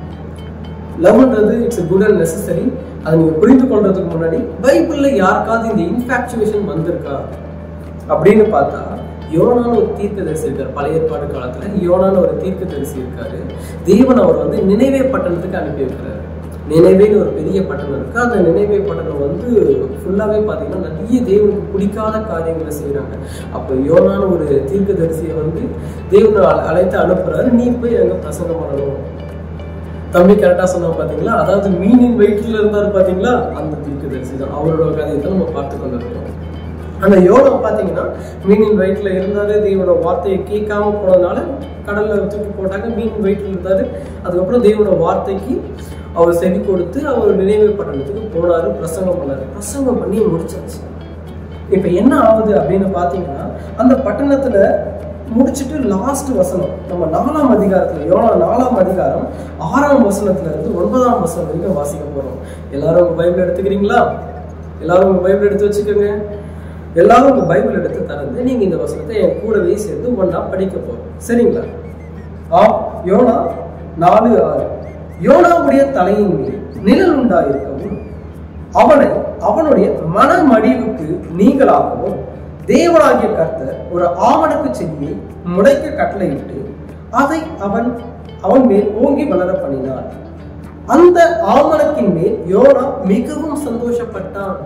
லவ்ன்றது இட்ஸ் குட் அண்ட் நெசசரி அதை நீங்க புரிந்து கொள்றதுக்கு முன்னாடி பைபிள்ல யாருக்காவது இந்த இன்ஃபாக்சுவேஷன் வந்திருக்கா அப்படின்னு பார்த்தா யோனான ஒரு தீர்க்கதரிசி இருக்கார் பழைய ஏற்பாடு காலத்துல யோனான ஒரு தீர்க்கதரிசி இருக்காரு தேவன் அவர் வந்து நினைவே பட்டணத்துக்கு அனுப்பி வைக்கிறாரு நினைவேன்னு ஒரு பெரிய பட்டணம் இருக்கு அந்த நினைவே பட்டணம் வந்து ஃபுல்லாவே பாத்தீங்கன்னா நிறைய தேவனுக்கு பிடிக்காத காரியங்களை செய்யறாங்க அப்போ யோனான ஒரு தீர்க்கதரிசியை வந்து தேவனை அழ- அழைத்து அனுப்புறாரு நீ போய் அங்க பிரசங்கம் பண்ணணும் தம்பி கரெக்டா சொன்னா பாத்தீங்களா அதாவது மீனின் வயிற்றுல இருந்தாரு பாத்தீங்களா அந்த தீர்க்கதரிசி தான் அவரோட கதையை தான் நம்ம பார்த்து கொண்டிருக்கோம் அந்த யோனா பாத்தீங்கன்னா மீனின் வயிற்றுல இருந்தாரு தேவனோட வார்த்தையை கேட்காம போனதுனால கடல்ல தூக்கி போட்டாங்க மீன் வயிற்றுல இருந்தாரு அதுக்கப்புறம் தேவனோட வார்த்தைக்கு அவர் செவி கொடுத்து அவர் நினைவு பட்டணத்துக்கு போனாரு பிரசங்கம் பண்ணாரு பிரசங்கம் பண்ணி முடிச்சாச்சு இப்ப என்ன ஆகுது அப்படின்னு பாத்தீங்கன்னா அந்த பட்டணத்துல முடிச்சிட்டு லாஸ்ட் வசனம் நம்ம நாலாம் அதிகாரத்துல யோனா நாலாம் அதிகாரம் ஆறாம் வசனத்துல இருந்து ஒன்பதாம் வசனம் வரைக்கும் வாசிக்க போறோம் எல்லாரும் உங்க பைபிள் எடுத்துக்கிறீங்களா எல்லாரும் உங்க பைபிள் எடுத்து வச்சுக்கோங்க எல்லாரும் உங்க பைபிள் எடுத்து தரந்து நீங்க இந்த வசனத்தை என் கூடவே சேர்ந்து ஒண்ணா படிக்க போறோம் சரிங்களா ஆ யோனா நாலு ஆறு யோனாவுடைய தலையின் மேல் நிழல் உண்டாயிருக்கவும் அவனை அவனுடைய மனமடிவுக்கு நீங்களாகவும் தேவனாகிய கர்த்தர் ஒரு ஆவணக்கு செடியை முளைக்க கட்டளையிட்டு அதை அவன் அவன் மேல் ஓங்கி வளர பண்ணினார் அந்த ஆவணக்கின் மேல் யோனா மிகவும் சந்தோஷப்பட்டான்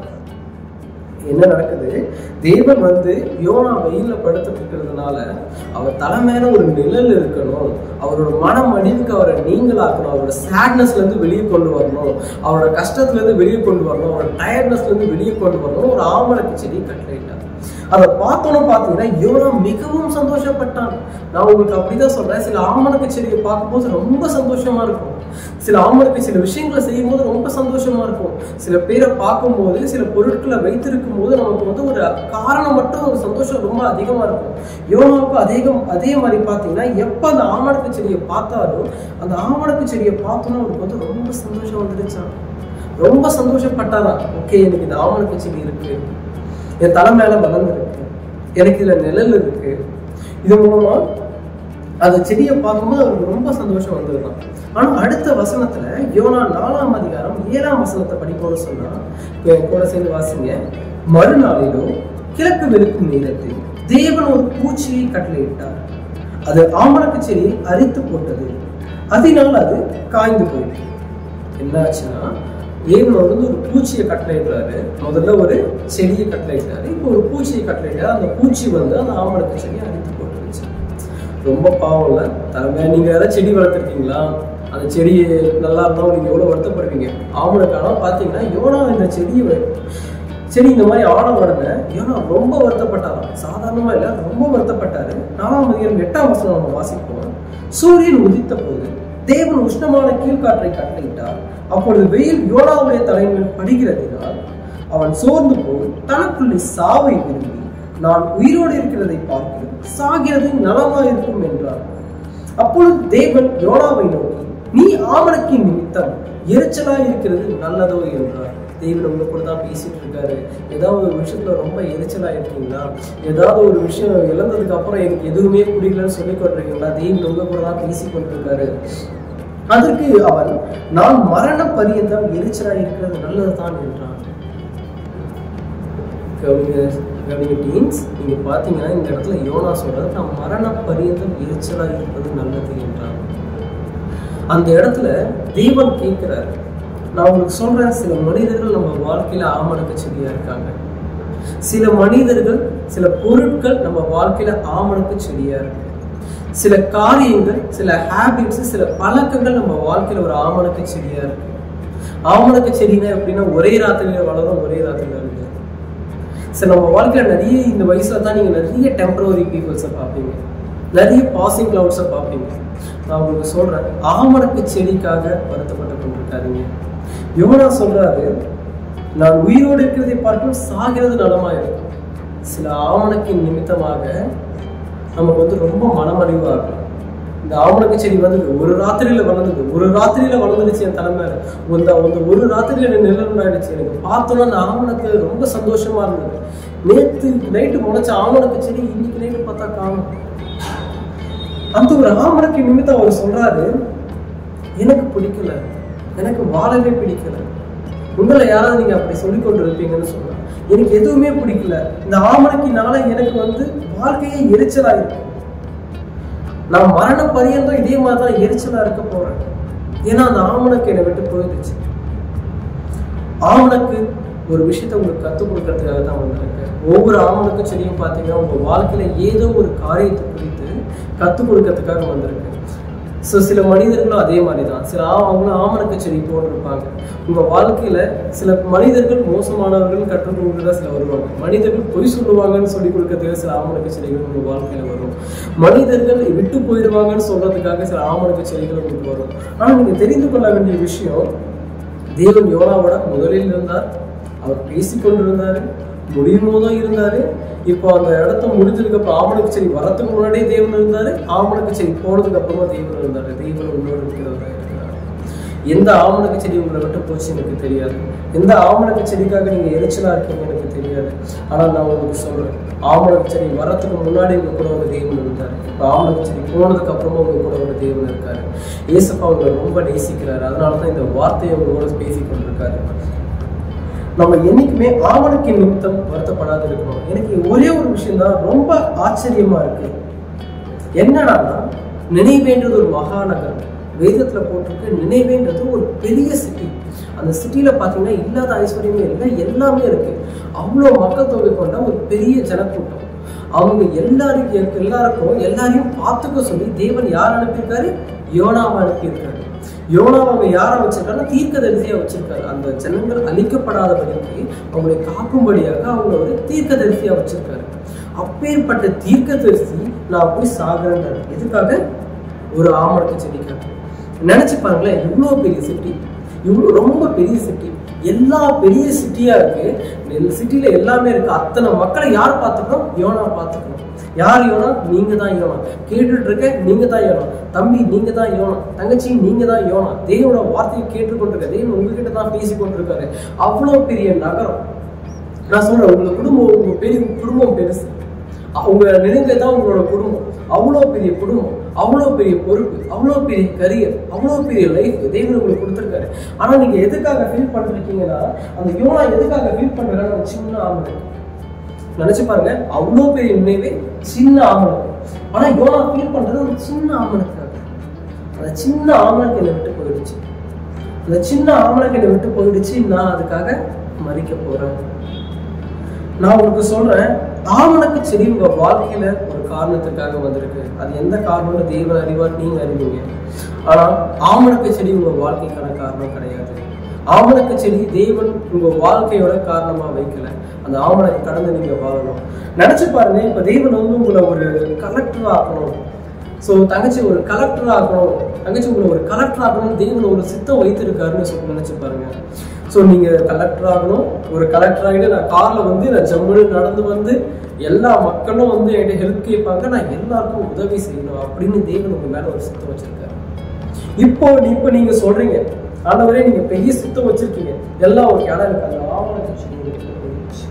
என்ன நடக்குது தேவன் வந்து யோனா வெயில படுத்துட்டு இருக்கிறதுனால அவர் தலை மேல ஒரு நிழல் இருக்கணும் அவரோட மனம் அடிவுக்கு அவரை நீங்களாக்கணும் அவரோட சேட்னஸ்ல இருந்து வெளியே கொண்டு வரணும் அவரோட கஷ்டத்துல இருந்து வெளியே கொண்டு வரணும் அவரோட டயர்ட்னஸ்ல இருந்து வெளியே கொண்டு வரணும் ஒரு ஆமணக்கு செடி கட்டளையிட்டார் அதை பார்த்தோன்னு பார்த்தீங்கன்னா யோனா மிகவும் சந்தோஷப்பட்டான் நான் உங்களுக்கு அப்படிதான் சொல்றேன் சில ஆமணக்கு செடியை பார்க்கும்போது ரொம்ப சந்தோஷமா இருக்கும் சில ஆமணக்கு சில விஷயங்களை செய்யும் போது ரொம்ப சந்தோஷமா இருக்கும் சில பேரை பார்க்கும்போது சில பொருட்களை வைத்திருக்கும் போது நமக்கு வந்து ஒரு காரணம் மட்டும் ஒரு சந்தோஷம் ரொம்ப அதிகமா இருக்கும் யோனாவுக்கு அதிகம் அதே மாதிரி பார்த்தீங்கன்னா எப்போ அந்த ஆமணக்கு செடியை பார்த்தாலும் அந்த ஆமணக்கு செடியை பார்த்தோன்னா அவருக்கு வந்து ரொம்ப சந்தோஷம் வந்துடுச்சான் ரொம்ப சந்தோஷப்பட்டாராம் ஓகே எனக்கு இந்த ஆமணக்கு செடி இருக்கு என் தலை மேல வளர்ந்துருக்கு எனக்கு இதுல நிழல் இருக்கு இது மூலமா அந்த செடியை பார்க்கும்போது அவருக்கு ரொம்ப சந்தோஷம் வந்துருதான் ஆனா அடுத்த வசனத்துல யோனா நாலாம் அதிகாரம் ஏழாம் வசனத்தை படிப்போம்னு சொன்னா என் கூட சேர்ந்து வாசிங்க மறுநாளிலோ கிழக்கு வெளுக்கும் நேரத்தில் தேவன் ஒரு பூச்சியை கட்டளையிட்டார் அது ஆமணக்கு செடியை அரித்து போட்டது அதனால் அது காய்ந்து போயிட்டு என்னாச்சுன்னா தேவன் வந்து ஒரு பூச்சியை கட்டளையிடுறாரு முதல்ல ஒரு செடியை கட்டளையிட்டாரு இப்போ ஒரு பூச்சியை கட்டளையிட்டாரு அந்த பூச்சி வந்து அந்த ஆமணக்கு செடியை அரித்து போட்டுருச்சு ரொம்ப பாவம் இல்லை தலைமை நீங்க ஏதாவது செடி வளர்த்துருக்கீங்களா அந்த செடி நல்லா இருந்தாலும் நீங்க எவ்வளவு வருத்தப்படுவீங்க ஆமணக்கான பாத்தீங்கன்னா யோனா இந்த செடியை வ- செடி இந்த மாதிரி ஆன உடனே யோனா ரொம்ப வருத்தப்பட்டாராம் சாதாரணமா இல்ல ரொம்ப வருத்தப்பட்டாரு நாலாம் அதிகாரம் எட்டாம் வசனம் நம்ம வாசிப்போம் சூரியன் உதித்த போது தேவன் உஷ்ணமான கீழ்காற்றை கட்டளையிட்டார் அப்பொழுது வெயில் யோனாவுடைய தலைமையில் படுகிறதினால் அவன் சோர்ந்து போய் தனக்குள்ளே சாவை விரும்பி நான் உயிரோடு இருக்கிறதை பார்க்கிறேன் சாகிறது நலமா இருக்கும் என்றார் அப்பொழுது தேவன் யோனாவை நோக்கி நீ ஆமணக்கின் நிமித்தம் எரிச்சலா இருக்கிறது நல்லதோ என்றார் தேவன் உங்க கூட தான் பேசிட்டு இருக்காரு ஏதாவது ஒரு விஷயத்துல ரொம்ப எரிச்சலா இருக்கீங்களா ஏதாவது ஒரு விஷயம் இழந்ததுக்கு அப்புறம் எனக்கு எதுவுமே பிடிக்கலன்னு சொல்லி கொண்டிருக்கீங்களா தேவன் உங்க கூட தான் பேசி கொண்டிருக்காரு அதற்கு அவன் நான் மரண பரியந்தம் எரிச்சலா இருக்கிறது நல்லதுதான் என்றான் கவனிங்க கவனிங்க டீன்ஸ் நீங்க பாத்தீங்கன்னா இந்த இடத்துல யோனா சொல்றது நான் மரண பரியந்தம் எரிச்சலா இருப்பது நல்லது என்றான் அந்த இடத்துல தெய்வம் கேட்கிறாரு நான் உங்களுக்கு சொல்றேன் சில மனிதர்கள் நம்ம வாழ்க்கையில ஆமணக்க செடியா இருக்காங்க சில மனிதர்கள் சில பொருட்கள் நம்ம வாழ்க்கையில ஆமணக்கு செடியா இருக்கு சில காரியங்கள் சில ஹேபிட்ஸ் சில பழக்கங்கள் நம்ம வாழ்க்கையில ஒரு ஆமணக்கு செடியா இருக்கு ஆமணக்கு செடினா எப்படின்னா ஒரே ராத்திரியில வளரும் ஒரே ராத்திரியில இருக்கு சரி நம்ம வாழ்க்கையில நிறைய இந்த வயசுல தான் நீங்க நிறைய டெம்பரவரி பீப்புள்ஸை பார்ப்பீங்க நிறைய பாசிங் கிளவுட்ஸை பார்ப்பீங்க நான் உங்களுக்கு சொல்றேன் ஆமணக்கு செடிக்காக வருத்தப்பட்டு கொண்டிருக்காதீங்க யோனா சொல்றாரு நான் உயிரோடு இருக்கிறதை பார்க்கும் சாகிறது நலமா இருக்கும் சில ஆமணக்கின் நிமித்தமாக நமக்கு வந்து ரொம்ப மனமறிவாகும் இந்த ஆமணக்கு செடி வந்தது ஒரு ராத்திரியில வளர்ந்தது ஒரு ராத்திரியில வளர்ந்துருச்சு என் தலைமையில இந்த அந்த ஒரு ராத்திரியில எனக்கு நிழல் ஆயிடுச்சு எனக்கு பார்த்தோன்னா அந்த ஆமணக்கு ரொம்ப சந்தோஷமா இருந்தது நேத்து நைட்டு முளைச்ச ஆமணக்கு செடி இன்னைக்கு நைட்டு பார்த்தா காணும் அந்த ஒரு ஆமணக்கு நிமித்தம் அவர் சொல்றாரு எனக்கு பிடிக்கல எனக்கு வாழவே பிடிக்கல உங்களை யாராவது நீங்க அப்படி சொல்லிக் கொண்டு இருப்பீங்கன்னு சொன்னா எனக்கு எதுவுமே பிடிக்கல இந்த ஆமணக்கினால எனக்கு வந்து வாழ்க்கையே எரிச்சலா இருக்கு நான் மரண பரியந்தம் இதே மாதிரி தான் எரிச்சலா இருக்க போறேன் ஏன்னா அந்த ஆமணக்கு என்னை விட்டு போயிடுச்சு ஆமணக்கு ஒரு விஷயத்தை உங்களுக்கு கற்றுக் கொடுக்கறதுக்காக தான் வந்திருக்கு ஒவ்வொரு ஆமணக்கு செடியும் பார்த்தீங்கன்னா உங்க வாழ்க்கையில ஏதோ ஒரு காரியத்தை குறித்து கற்றுக் கொடுக்கறதுக்காக வந்திருக்கு ஸோ சில மனிதர்களும் அதே மாதிரி தான் சில ஆ- அவங்களும் ஆமணக்கு செடி போட்டிருப்பாங்க உங்க வாழ்க்கையில சில மனிதர்கள் மோசமானவர்கள் கற்றுக் கொடுக்கறதா சில வருவாங்க மனிதர்கள் பொய் சொல்லுவாங்கன்னு சொல்லி கொடுக்கறதுக்கு சில ஆமணக்கு செடிகள் உங்க வாழ்க்கையில வரும் மனிதர்கள் விட்டு போயிடுவாங்கன்னு சொல்றதுக்காக சில ஆமணக்கு செடிகள் உங்களுக்கு வரும் ஆனா நீங்க தெரிந்து கொள்ள வேண்டிய விஷயம் தேவன் யோனாவோட முதலில் இருந்தார் அவர் பேசிக் கொண்டிருந்தாரு முடியும் போதும் இருந்தாரு இப்போ அந்த இடத்த முடிஞ்சதுக்கு அப்புறம் ஆமணக்கு செடி வரத்துக்கு முன்னாடியே தேவன் இருந்தாரு ஆமணக்கு செடி போனதுக்கு அப்புறமா தேவன் இருந்தாரு தேவன் உன்னோடு இருக்கிறவராக இருக்கிறார் எந்த ஆமணக்கு செடி உங்களை விட்டு போச்சு எனக்கு தெரியாது எந்த ஆமணக்கு செடிக்காக நீங்க எரிச்சலா இருக்கீங்க எனக்கு தெரியாது ஆனா நான் உங்களுக்கு சொல்றேன் ஆமணக்கு செடி வரத்துக்கு முன்னாடி உங்க கூட ஒரு தேவன் இருந்தாரு இப்போ ஆமணக்கு செடி போனதுக்கு அப்புறமா உங்க கூட ஒரு தேவன் இருக்காரு ஏசப்பா உங்களை ரொம்ப நேசிக்கிறாரு அதனால தான் இந்த வார்த்தையை உங்களோட பேசிக் கொண்டிருக்காரு நம்ம என்னைக்குமே ஆவணக்கு நிமித்தம் வருத்தப்படாது இருக்கணும் எனக்கு ஒரே ஒரு விஷயம் தான் ரொம்ப ஆச்சரியமா இருக்கு என்னன்னா நினைவேன்றது ஒரு மகாநகரம் வேதத்துல போட்டிருக்கு நினைவேன்றது ஒரு பெரிய சிட்டி அந்த சிட்டியில பாத்தீங்கன்னா இல்லாத ஐஸ்வர்யமே இல்லை எல்லாமே இருக்கு அவ்வளோ மக்கள் தொகை கொண்ட ஒரு பெரிய ஜனக்கூட்டம் அவங்க எல்லாருக்கும் எல்லாருக்கும் எல்லாரையும் பார்த்துக்க சொல்லி தேவன் யார் அனுப்பியிருக்காரு யோனாவை அனுப்பியிருக்காரு யோனாவை அவங்க யாரை வச்சிருக்காருன்னா தீர்க்கதரிசியா வச்சிருக்காரு அந்த ஜனங்கள் அழிக்கப்படாதபடிக்கு அவங்களை காக்கும்படியாக அவங்க ஒரு தீர்க்கதரிசியா வச்சிருக்காரு அப்பேற்பட்ட தீர்க்கதரிசி நான் போய் சாகிறேன் எதுக்காக ஒரு ஆமணக்கு செடிக்காக நினைச்சு பாருங்களேன் இவ்வளோ பெரிய சிட்டி இவ்வளோ ரொம்ப பெரிய சிட்டி எல்லா பெரிய சிட்டியா இருக்கு சிட்டில எல்லாமே இருக்கு அத்தனை மக்களை யார் பார்த்துக்கணும் யோனா பார்த்துக்கணும் யார் யோனா நீங்க தான் யோனா கேட்டுட்டு இருக்க நீங்க தான் யோனா தம்பி நீங்க தான் யோனா தங்கச்சி நீங்க தான் யோனா தேவனோட வார்த்தையை கேட்டுக்கொண்டிருக்க தேவன் உங்ககிட்ட தான் பேசி கொண்டிருக்காரு அவ்வளோ பெரிய நகரம் நான் சொல்றேன் உங்க குடும்பம் உங்க பெரிய குடும்பம் பெருசு உங்க நெருங்க தான் உங்களோட குடும்பம் அவ்வளோ பெரிய குடும்பம் அவ்வளோ பெரிய பொறுப்பு அவ்வளோ பெரிய கரியர் அவ்வளோ பெரிய லைஃப் தேவன் உங்களுக்கு கொடுத்துருக்காரு ஆனா நீங்க எதுக்காக ஃபீல் பண்ணிருக்கீங்கன்னா அந்த யோனா எதுக்காக ஃபீல் பண்றாங்க சின்ன ஆம்பளை நினைச்சு பாருங்க அவ்வளோ பெரிய நினைவே சின்ன ஆம்பளை ஆனா யோனா ஃபீல் பண்றது ஒரு சின்ன ஆம்பளைக்காக அந்த சின்ன ஆம்பளைக்கு என்னை விட்டு போயிடுச்சு அந்த சின்ன ஆம்பளைக்கு என்னை விட்டு போயிடுச்சு நான் அதுக்காக மறிக்க போறேன் நான் உங்களுக்கு சொல்றேன் ஆவணக்கு செடி உங்க வாழ்க்கையில ஒரு காரணத்துக்காக வந்திருக்கு அது எந்த காரணம்னு தேவன் அறிவார் நீங்க அறிவீங்க ஆனா ஆமணக்கு செடி உங்க வாழ்க்கைக்கான காரணம் கிடையாது ஆமணக்கு செடி தேவன் உங்க வாழ்க்கையோட காரணமா வைக்கல அந்த ஆமணக்கு கடந்து நீங்க வாழணும் நினைச்சு பாருங்க இப்ப தேவன் வந்து உங்களை ஒரு கலெக்டர் ஆக்கணும் ஸோ தங்கச்சி ஒரு கலெக்டர் ஆகணும் தங்கச்சி உங்களை ஒரு கலெக்டர் ஆகணும் தேவன் ஒரு சித்தம் வைத்திருக்காருன்னு சொல்லி நினைச்சு பாருங்க ஸோ நீங்க கலெக்டர் ஆகணும் ஒரு கலெக்டர் ஆகிட்டு நான் கார்ல வந்து நான் ஜம்முன்னு நடந்து வந்து எல்லா மக்களும் வந்து என்கிட்ட ஹெல்ப் கேட்பாங்க நான் எல்லாருக்கும் உதவி செய்யணும் அப்படின்னு தேவன் உங்க மேல ஒரு சித்தம் வச்சிருக்காரு இப்போ இப்போ நீங்க சொல்றீங்க ஆண்டவரே நீங்க பெரிய சித்தம் வச்சிருக்கீங்க எல்லாம் ஒரு இடம் இருக்கு அந்த ஆவணக்கு செடி எனக்கு போயிடுச்சு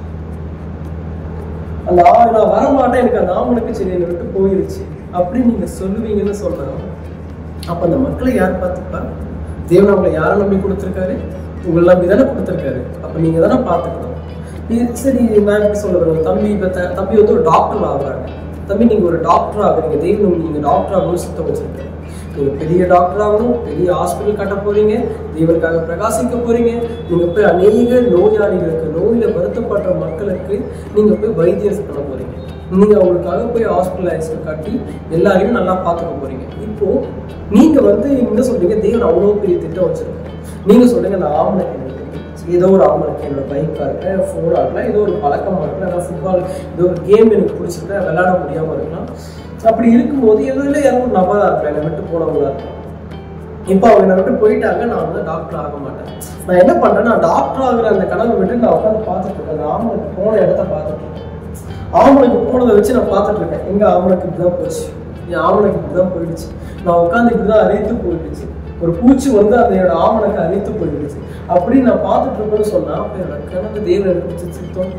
அந்த ஆ நான் வரமாட்டேன் எனக்கு அந்த ஆவணக்கு செடி என்னை விட்டு போயிருச்சு அப்படின்னு நீங்க சொல்லுவீங்கன்னு சொல்றேன் அப்ப அந்த மக்களை யார் பார்த்துப்பா தேவன் அவங்களை யாரை நம்பி கொடுத்துருக்காரு உங்களை நம்பி தானே கொடுத்துருக்காரு அப்ப நீங்க தானே பார்த்துக்கணும் இது சரி நான் எப்படி சொல்ல வரேன் தம்பி இப்ப த- தம்பி வந்து ஒரு டாக்டர் ஆகுறாங்க தம்பி நீங்க ஒரு டாக்டர் ஆகுறீங்க தெய்வம் நீங்க டாக்டர் ஆகணும்னு சுத்தம் வச்சிருக்கேன் நீங்க பெரிய டாக்டர் ஆகணும் பெரிய ஹாஸ்பிட்டல் கட்ட போறீங்க தேவனுக்காக பிரகாசிக்க போறீங்க நீங்க போய் அநேக நோயாளிகளுக்கு நோயில வருத்தப்படுற மக்களுக்கு நீங்க போய் வைத்தியம் பண்ண போறீங்க நீங்க அவங்களுக்காக போய் ஹாஸ்பிட்டலைஸ் கட்டி எல்லாரையும் நல்லா பார்த்துக்க போறீங்க இப்போ நீங்க வந்து என்ன சொல்றீங்க தேவன் அவ்வளோ பெரிய திட்டம் வச்சிருக்காரு நீங்க சொல்றீங்க நான் ஆம்பளைக்கு எனக்கு தெரியும். ஏதோ ஒரு ஆம்பளைக்கு என்னோட பைக்காக இருக்கலாம் ஃபோனாக இருக்கலாம் ஏதோ ஒரு பழக்கமாக இருக்கலாம் நான் ஃபுட்பால் ஏதோ ஒரு கேம் எனக்கு பிடிச்சிருக்கேன் விளையாட முடியாமல் இருக்கலாம் அப்படி இருக்கும்போது எதில் யாரோ ஒரு நபராக இருக்கலாம் என்னை விட்டு போனவங்களா இருக்கலாம் இப்போ அவங்க என்னை விட்டு போயிட்டாங்க நான் வந்து டாக்டர் ஆக மாட்டேன் நான் என்ன பண்றேன் நான் டாக்டர் ஆகுற அந்த கனவை விட்டு நான் உட்காந்து பார்த்துட்டு இருக்கேன் அந்த ஆம்பளைக்கு போன இடத்த பார்த்துட்டு இருக்கேன் ஆம்பளைக்கு போனதை வச்சு நான் பார்த்துட்டு இருக்கேன் எங்க ஆம்பளைக்கு இப்படிதான் போச்சு என் ஆம்பளைக்கு இப்படிதான் போயிடுச்சு நான் உட்காந்து இப்படிதான் அரித்து போயிடுச்சு ஒரு பூச்சி வந்து அந்த என்னோட ஆமணக்கு அரித்து போயிடுச்சு அப்படின்னு நான் பார்த்துட்டு இருப்பேன்னு சொன்னா அப்ப என்னோட கனவு தேவன் எனக்கு கொடுத்த சித்தம்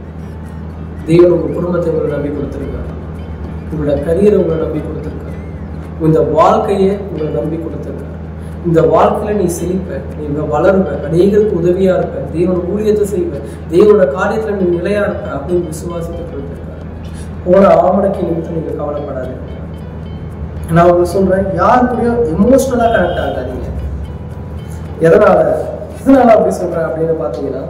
தேவன் உங்க குடும்பத்தை உங்களை நம்பி கொடுத்துருக்காரு உங்களோட கரியரை உங்களை நம்பி கொடுத்துருக்காரு இந்த வாழ்க்கையை உங்களை நம்பி கொடுத்துருக்காரு இந்த வாழ்க்கையில நீ செழிப்ப நீ இங்க வளருவ அநேகருக்கு உதவியா இருப்ப தேவனோட ஊழியத்தை செய்வ தேவனோட காரியத்துல நீ நிலையா இருப்ப அப்படின்னு விசுவாசத்தை கொடுத்துருக்காரு போன ஆமணக்கு நிமித்தம் நீங்க கவலைப்படாதீங்க நான் உங்களுக்கு சொல்றேன் யாரு கூடயும் எமோஷனலா கனெக்ட் ஆகாதீங்க எதனால எதனால அப்படி சொல்றேன் அப்படின்னு பாத்தீங்கன்னா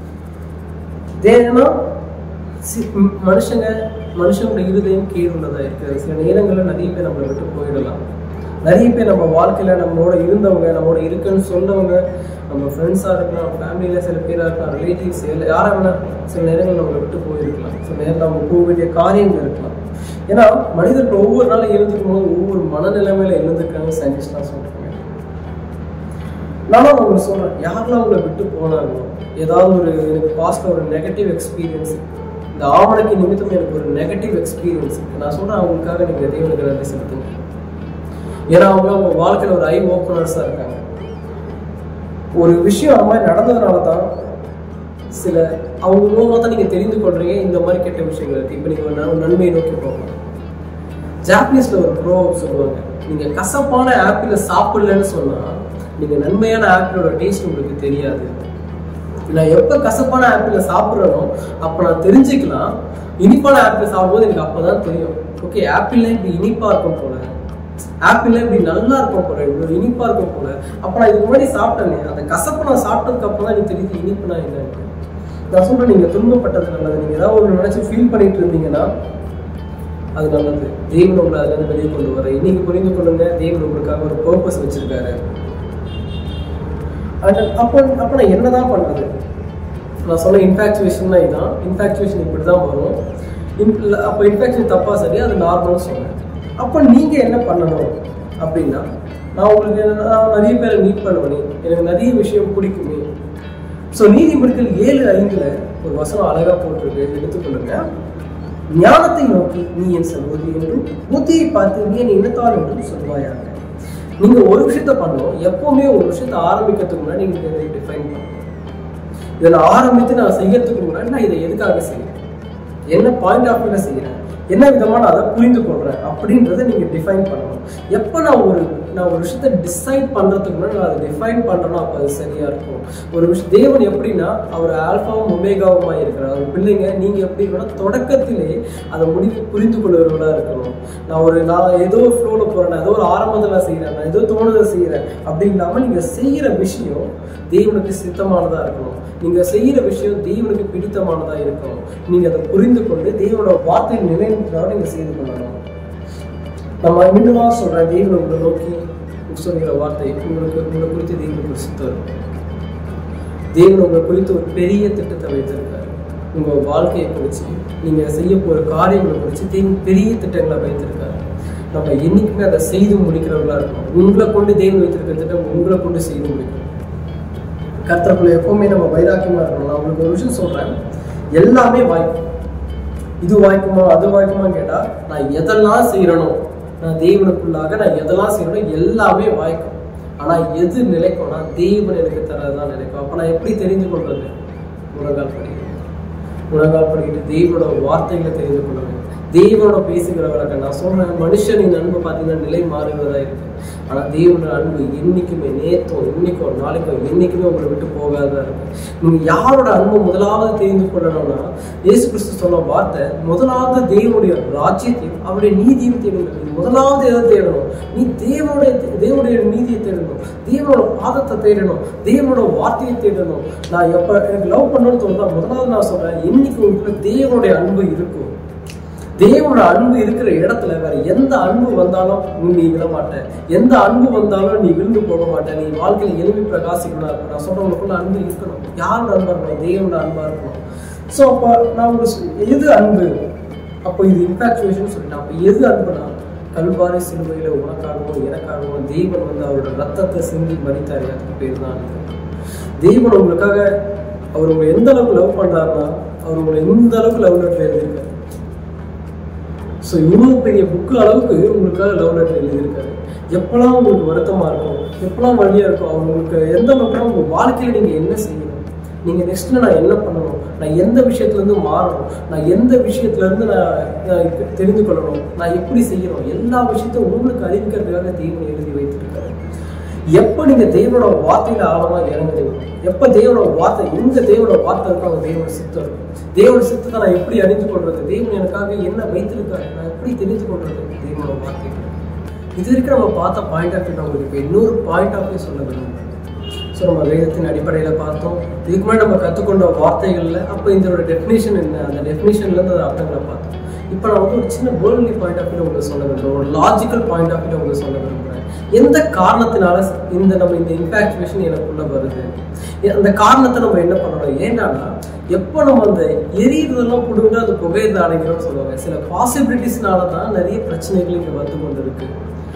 தேவனா சி- ம், மனுஷங்க மனுஷங்களோட இருதயம் கீழுள்ளதா இருக்கு சில நேரங்கள்ல நிறைய பேர் நம்மளை விட்டு போயிடலாம் நிறைய பேர் நம்ம வாழ்க்கையில நம்மளோட இருந்தவங்க நம்மளோட இருக்குன்னு சொன்னவங்க நம்ம ஃப்ரெண்ட்ஸாக இருக்கலாம் ஃபேமிலியில சில பேராக இருக்கலாம் ரிலேட்டிவ்ஸ் இல்லை யாரா வேணா இருக்கலாம். சில நேரங்கள் நம்மளை விட்டு போயிருக்கலாம் சில நேரம் நம்ம போக வேண்டிய காரியங்கள் இருக்கலாம் ஏன்னா மனிதர்கள் ஒவ்வொரு நாளும் எழுந்துக்கும் போது ஒவ்வொரு மனநிலைமையில எழுந்துக்கிறாங்க சயின்டிஸ்ட்லாம் சொல்றாங்க நானும் உங்களுக்கு சொல்றேன் யாரெல்லாம் உங்களை விட்டு போனாங்களோ ஏதாவது ஒரு எனக்கு பாஸ்ட்ல ஒரு நெகட்டிவ் எக்ஸ்பீரியன்ஸ் இந்த ஆவணக்கு நிமித்தம் எனக்கு ஒரு நெகட்டிவ் எக்ஸ்பீரியன்ஸ் நான் சொல்றேன் அவங்களுக்காக நீங்க தேவனுக்கு நன்றி செலுத்துங்க ஏன்னா அவங்க அவங்க வாழ்க்கையில ஒரு ஐ ஓப்பனர்ஸா இருக்காங்க ஒரு விஷயம் அந்த மாதிரி நடந்ததுனால தான் சில அவங்க மூலமாக தான் நீங்கள் தெரிந்து கொள்றீங்க இந்த மாதிரி கெட்ட விஷயங்கள் இருக்குது இப்போ நீங்கள் ஒரு நன்- நன்மையை நோக்கி போகணும் ஜாப்பனீஸ்ல ஒரு ப்ரோ சொல்லுவாங்க நீங்க கசப்பான ஆப்பிள சாப்பிடலன்னு சொன்னா நீங்க நன்மையான ஆப்பிளோட டேஸ்ட் உங்களுக்கு தெரியாது நான் எப்ப கசப்பான ஆப்பிள சாப்பிட்றனோ அப்ப நான் தெரிஞ்சுக்கலாம் இனிப்பான ஆப்பிள் சாப்பிடும்போது எனக்கு அப்பதான் தெரியும் ஓகே ஆப்பிள்ல இப்படி இனிப்பா இருக்கும் போல ஆப்பிள்ல இப்படி நல்லா இருக்கும் போல இவ்வளவு இனிப்பா இருக்கும் போல அப்ப நான் இதுக்கு முன்னாடி சாப்பிட்டேனே அந்த கசப்பு நான் சாப்பிட்டதுக்கு அப்புறம் தான் எனக்கு தெரியுது இனிப்புனா என்னன்னு நான் சொல்றேன் நீங்க துன்பப்பட்டது நல்லது நீங்க ஏதாவது ஒன்று நினைச்சு ஃபீல் பண்ணிட்டு இருந்தீங்கன்னா அது நல்லது தேவன் உங்களை அதுல இருந்து வெளியே கொண்டு வர இன்னைக்கு புரிந்து கொள்ளுங்க தேவன் உங்களுக்காக ஒரு பர்பஸ் வச்சிருக்காரு And அப்போ அப்போ நான் என்னதான் பண்றது நான் சொன்ன இன்ஃபாக்சுவேஷன்னா இதான் இன்ஃபாக்சுவேஷன் இப்படி தான் வரும் இன்- இல்ல, அப்போ இன்ஃபாக்சுவேஷன் தப்பா சரி அது நார்மல்னு சொன்னேன் அப்போ நீங்க என்ன பண்ணணும் அப்படின்னா நான் உங்களுக்கு என்ன- நான் நிறைய பேரை மீட் பண்ணுவேனே எனக்கு நிறைய விஷயம் பிடிக்குமே ஸோ நீதிமொழிகள் ஏழு ஐந்துல ஒரு வசனம் அழகா போட்டிருக்கு எடுத்துக்கொள்ளுங்க ஞானத்தை நோக்கி நீ என் சகோதரி என்றும் புத்தியை பார்த்து நீ என் இனத்தால் என்றும் சொல்வாயாக நீங்க ஒரு விஷயத்த பண்ணணும் எப்பவுமே ஒரு விஷயத்த ஆரம்பிக்கிறதுக்கு முன்னாடி நீங்க இதை டிஃபைன் பண்ணணும் இதை நான் ஆரம்பித்து நான் செய்யறதுக்கு முன்னாடி நான் இதை எதுக்காக செய்யறேன் என்ன பாயிண்ட் ஆஃப் வியூல செய்யறேன் என்ன விதமா நான் அதை புரிந்து கொள்றேன் அப்படின்றத நீங்க டிஃபைன் பண்ணணும் எப்போ நான் ஒரு நான் ஒரு விஷயத்த டிசைட் பண்றதுக்கு முன்னாடி நான் அதை டிஃபைன் பண்றேனோ அப்போ அது சரியா இருக்கும் ஒரு விஷயம் தேவன் எப்படின்னா அவர் ஆல்பாவும் ஒமேகாவுமா இருக்கிறார் அவர் பிள்ளைங்க நீங்க எப்படி இருக்கணும் தொடக்கத்திலே அதை முடிவு புரிந்து கொள்வர்களா இருக்கணும் நான் ஒரு நான் ஏதோ ஃப்ளோல போறேன் நான் ஏதோ ஒரு ஆரம்பத்துல செய்யறேன் நான் ஏதோ தோணுதை செய்யறேன் அப்படி இல்லாம நீங்க செய்யற விஷயம் தேவனுக்கு சித்தமானதா இருக்கணும் நீங்க செய்யற விஷயம் தேவனுக்கு பிடித்தமானதா இருக்கணும் நீங்க அதை புரிந்து கொண்டு தேவனோட வார்த்தை நினைவுக்காக நீங்க செய்து கொள்ளணும் நம்ம மீண்டுமா சொல்றேன் தேவன் உங்களை நோக்கி சொல்கிற வார்த்தை உங்களுக்கு உங்களை குறித்து தேவனுக்கு சித்தம் தேவன் உங்களை குறித்து ஒரு பெரிய திட்டத்தை வைத்திருக்காரு உங்க வாழ்க்கையை குறித்து நீங்க செய்ய போற காரியங்களை குறித்து தேவன் பெரிய திட்டங்களை வைத்திருக்காரு நம்ம என்னைக்குமே அதை செய்து முடிக்கிறவங்களா இருக்கணும் உங்களை கொண்டு தேவன் வைத்திருக்கிற திட்டம் உங்களை கொண்டு செய்து முடிக்கணும் கர்த்தருக்குள்ள எப்பவுமே நம்ம வைராக்கியமா இருக்கணும் நான் உங்களுக்கு ஒரு விஷயம் சொல்றேன் எல்லாமே வாய்க்கும் இது வாய்க்குமா அது வாய்க்குமான்னு கேட்டா நான் எதெல்லாம் செய்யறனோ நான் தேவனுக்குள்ளாக நான் எதெல்லாம் செய்யறனோ எல்லாமே வாய்க்கும் ஆனா எது நிலைக்கும்னா தேவன் எனக்கு தரதான் நிலைக்கும் அப்ப நான் எப்படி தெரிந்து கொள்றது முழங்கால் படிக்கணும் முழங்கால் படிக்கிட்டு தேவனோட வார்த்தைகளை தெரிந்து கொள்ளணும் தேவனோட பேசுகிறவராக நான் சொல்றேன் மனுஷனின் அன்பு பார்த்தீங்கன்னா நிலை மாறுவதா இருக்கு ஆனா தேவனோட அன்பு என்னைக்குமே நேத்தும் இன்னைக்கும் நாளைக்கும் என்னைக்குமே உங்களை விட்டு போகாதா இருக்கு நீங்க யாரோட அன்பு முதலாவது தெரிந்து கொள்ளணும்னா இயேசு கிறிஸ்து சொன்ன வார்த்தை முதலாவது தேவனுடைய ராஜ்யத்தையும் அவருடைய நீதியும் தேடணும் நீ முதலாவது எதை தேடணும் நீ தேவனுடைய தேவனுடைய நீதியை தேடணும் தேவனோட பாதத்தை தேடணும் தேவனோட வார்த்தையை தேடணும் நான் எப்ப எனக்கு லவ் பண்ணணும்னு தோணுதா முதலாவது நான் சொல்றேன் என்னைக்கு உங்களுக்குள்ள தேவனுடைய அன்பு இருக்கும் தேவனோட அன்பு இருக்கிற இடத்துல வேற எந்த அன்பு வந்தாலும் நீ விட மாட்ட எந்த அன்பு வந்தாலும் நீ விழுந்து போக மாட்ட நீ வாழ்க்கையில எழுப்பி பிரகாசிக்கணும் இருக்கும் நான் சொல்றவங்களுக்குள்ள அன்பு இருக்கணும் யாரோட அன்பா இருக்கணும் தேவனோட அன்பா இருக்கணும் ஸோ அப்போ நான் ஒரு எது அன்பு அப்போ இது இன்ஃபாக்சுவேஷன் சொல்லிட்டேன் அப்போ எது அன்புனா கல்வாரி சிலுவையில உனக்காகவும் எனக்காகவும் தெய்வன் வந்து அவரோட ரத்தத்தை சிந்தி மறித்தாரு அதுக்கு பேர் தான் அன்பு தெய்வன் உங்களுக்காக அவர் உங்களை எந்த அளவுக்கு லவ் பண்றாருன்னா அவர் உங்களை இந்த அளவுக்கு லவ் லெட்டர் எழுதியிருக்காரு ஸோ இவ்வளோ பெரிய புக்கு அளவுக்கு உங்களுக்காக லவ் லெட்டர் எழுதியிருக்காரு எப்போல்லாம் உங்களுக்கு வருத்தமா இருக்கும் எப்போல்லாம் வழியா இருக்கும் அவர் உங்களுக்கு எந்த அளவுக்குலாம் உங்க வாழ்க்கையில நீங்க என்ன செய்யணும் நீங்க நெக்ஸ்ட்ல நான் என்ன பண்ணணும் நான் எந்த விஷயத்துல இருந்து மாறணும் நான் எந்த விஷயத்துல இருந்து நான் நான் இப்ப தெரிந்து கொள்ளணும் நான் எப்படி செய்யணும் எல்லா விஷயத்தையும் உங்களுக்கு அறிவிக்கிறதுக்காக தெய்வம் எழுதி வைத்திருக்காரு எப்போ நீங்க தேவனோட வார்த்தையில ஆழமா இறங்குறீங்க எப்ப தேவனோட வார்த்தை எங்க தேவனோட வார்த்தை இருக்கோ அவங்க தேவனோட சித்தம் இருக்கும் தேவனோட சித்தத்தை நான் எப்படி அறிந்து கொள்றது தேவன் எனக்காக என்ன வைத்திருக்காரு நான் எப்படி தெரிந்து கொள்றது தேவனோட வார்த்தை இது வரைக்கும் நம்ம பார்த்த பாயிண்ட் ஆஃப் வியூ உங்களுக்கு இப்போ இன்னொரு பாயிண்ட் ஆஃப் வியூ சொல்ல விரும்புகிறேன் ஸோ நம்ம வேதத்தின் அடிப்படையில் பார்த்தோம் இதுக்கு முன்னாடி நம்ம கற்றுக்கொண்ட வார்த்தைகளில் அப்போ இதோட டெஃபினேஷன் என்ன அந்த டெஃபினேஷன்லேருந்து அந்த அர்த்தங்களை பார்த்தோம் இப்போ நான் வந்து ஒரு சின்ன வேர்ல்ட்லி பாயிண்ட் ஆஃப் வியூ உங்களுக்கு சொல்ல விரும்புகிறேன் ஒரு லாஜிக்கல் பாயிண்ட் ஆஃப் வியூ உங்களுக்கு சொல்ல விரும்புகிறேன் எந்த காரணத்தினால இந்த நம்ம இந்த இன்ஃபாக்சுவேஷன் எனக்குள்ள வருது அந்த காரணத்தை நம்ம என்ன பண்ணணும் ஏன்னா எப்போ நம்ம அந்த எரியறதெல்லாம் பிடுங்க அது புகையிறது அடைக்கிறோம்னு சொல்லுவாங்க சில பாசிபிலிட்டிஸ்னால தான் நிறைய பிரச்சனைகள் இங்கே வந்து கொண்டு இருக்கு